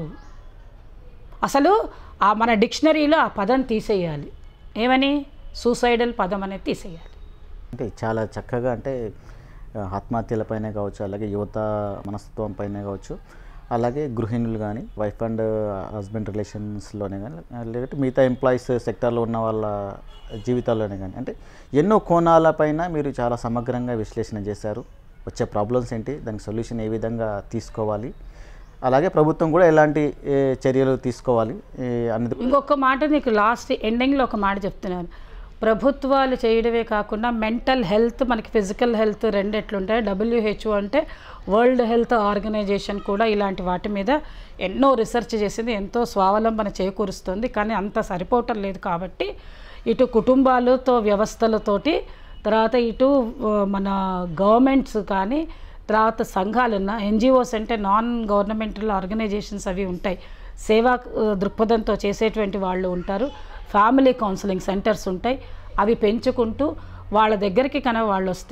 అసలు ఆ మన డిక్షనరీలో ఆ పదం తీసేయాలి ఏమని సూసైడల్ పదం అనేది తీసేయాలి అంటే చాలా చక్కగా అంటే ఆ, ఆత్మహత్యలపైన కావచ్చు అలాగే యువత మనస్తత్వం పైన కావచ్చు అలాగే గృహిణులు కానీ వైఫ్ అండ్ హస్బెండ్ రిలేషన్స్లోనే కానీ లేకపోతే మిగతా ఎంప్లాయీస్ సెక్టార్లో ఉన్న వాళ్ళ జీవితాల్లోనే కానీ అంటే ఎన్నో కోణాలపైన మీరు చాలా సమగ్రంగా విశ్లేషణ చేశారు వచ్చే ప్రాబ్లమ్స్ ఏంటి దానికి సొల్యూషన్ ఏ విధంగా తీసుకోవాలి అలాగే ప్రభుత్వం కూడా ఎలాంటి ఏ, చర్యలు తీసుకోవాలి ఏ, అనేది కూడా ఇంకొక మాట నీకు లాస్ట్ ఎండింగ్లో ఒక మాట చెప్తున్నాను ప్రభుత్వాలు చేయడమే కాకుండా మెంటల్ హెల్త్ మనకి ఫిజికల్ హెల్త్ రెండు ఎట్లుంటాయి డబ్ల్యూహెచ్ఓ అంటే వరల్డ్ హెల్త్ ఆర్గనైజేషన్ కూడా ఇలాంటి వాటి మీద ఎన్నో రీసెర్చ్ చేసింది ఎంతో స్వావలంబన చేకూరుస్తుంది కానీ అంత సరిపోవటం లేదు కాబట్టి ఇటు కుటుంబాలతో వ్యవస్థలతోటి తర్వాత ఇటు ఆ, మన గవర్నమెంట్స్ కానీ తర్వాత సంఘాలు ఉన్న ఎన్జిఓస్ అంటే నాన్ గవర్నమెంటల్ ఆర్గనైజేషన్స్ అవి ఉంటాయి సేవా ఆ, దృక్పథంతో చేసేటువంటి వాళ్ళు ఉంటారు ఫ్యామిలీ కౌన్సిలింగ్ సెంటర్స్ ఉంటాయి అవి పెంచుకుంటూ వాళ్ళ దగ్గరికి కనుక వాళ్ళు వస్తే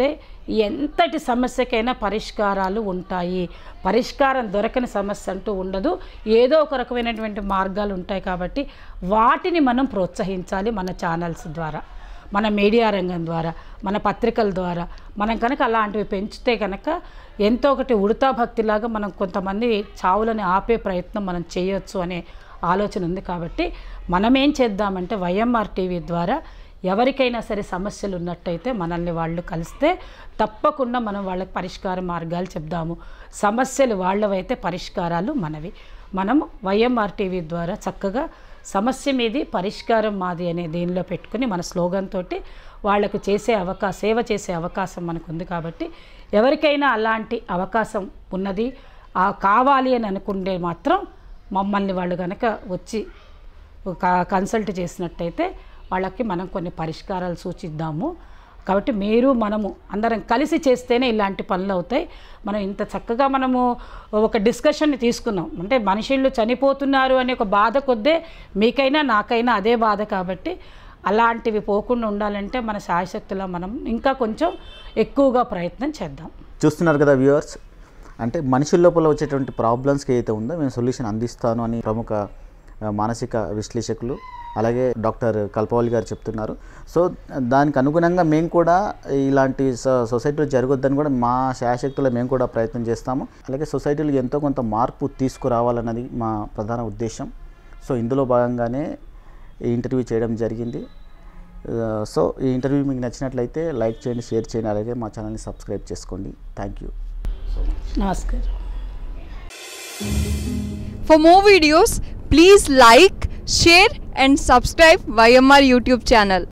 ఎంతటి సమస్యకైనా పరిష్కారాలు ఉంటాయి పరిష్కారం దొరకని సమస్య అంటూ ఉండదు ఏదో ఒక రకమైనటువంటి మార్గాలు ఉంటాయి కాబట్టి వాటిని మనం ప్రోత్సహించాలి మన ఛానల్స్ ద్వారా మన మీడియా రంగం ద్వారా మన పత్రికల ద్వారా మనం కనుక అలాంటివి పెంచితే కనుక ఎంతో ఒకటి ఉడతా భక్తిలాగా మనం కొంతమంది చావులని ఆపే ప్రయత్నం మనం చేయొచ్చు అనే ఆలోచన ఉంది కాబట్టి మనం ఏం చేద్దామంటే వైఎంఆర్ టీవీ ద్వారా ఎవరికైనా సరే సమస్యలు ఉన్నట్టయితే మనల్ని వాళ్ళు కలిస్తే తప్పకుండా మనం వాళ్ళకి పరిష్కార మార్గాలు చెప్దాము సమస్యలు వాళ్ళవైతే పరిష్కారాలు మనవి మనం వైఎంఆర్ టీవీ ద్వారా చక్కగా సమస్య మీది పరిష్కారం మాది అనే దీనిలో పెట్టుకుని మన స్లోగన్ తోటి వాళ్లకు చేసే అవకాశం సేవ చేసే అవకాశం మనకు ఉంది కాబట్టి ఎవరికైనా అలాంటి అవకాశం ఉన్నది ఆ కావాలి అని అనుకుంటే మాత్రం మమ్మల్ని వాళ్ళు కనుక వచ్చి క- కన్సల్ట్ చేసినట్టయితే వాళ్ళకి మనం కొన్ని పరిష్కారాలు సూచిద్దాము కాబట్టి మీరు మనము అందరం కలిసి చేస్తేనే ఇలాంటి పనులు అవుతాయి మనం ఇంత చక్కగా మనము ఒక డిస్కషన్ని తీసుకున్నాం అంటే మనుషులు చనిపోతున్నారు అనే ఒక బాధ కొద్దే మీకైనా నాకైనా అదే బాధ కాబట్టి అలాంటివి పోకుండా ఉండాలంటే మన శాయశక్తిలో మనం ఇంకా కొంచెం ఎక్కువగా ప్రయత్నం చేద్దాం చూస్తున్నారు కదా వ్యూవర్స్ అంటే మనుషుల లోపల వచ్చేటువంటి ప్రాబ్లమ్స్కి ఏదైతే ఉందో మేము సొల్యూషన్ అందిస్తాను అని ప్రముఖ ఆ, మానసిక విశ్లేషకులు అలాగే డాక్టర్ కల్పవల్లి గారు చెప్తున్నారు సో దానికి అనుగుణంగా మేము కూడా ఇలాంటి స- సొసైటీలో జరగొద్దని కూడా మా శాశక్తిలో మేము కూడా ప్రయత్నం చేస్తాము అలాగే సొసైటీలో ఎంతో కొంత మార్పు తీసుకురావాలన్నది మా ప్రధాన ఉద్దేశం సో ఇందులో భాగంగానే ఈ ఇంటర్వ్యూ చేయడం జరిగింది ఆ, సో ఈ ఇంటర్వ్యూ మీకు నచ్చినట్లయితే లైక్ చేయండి షేర్ చేయండి అలాగే మా ఛానల్ని సబ్స్క్రైబ్ చేసుకోండి థ్యాంక్ యూ నమస్కారం For more videos, please like, share and subscribe YMR YouTube channel.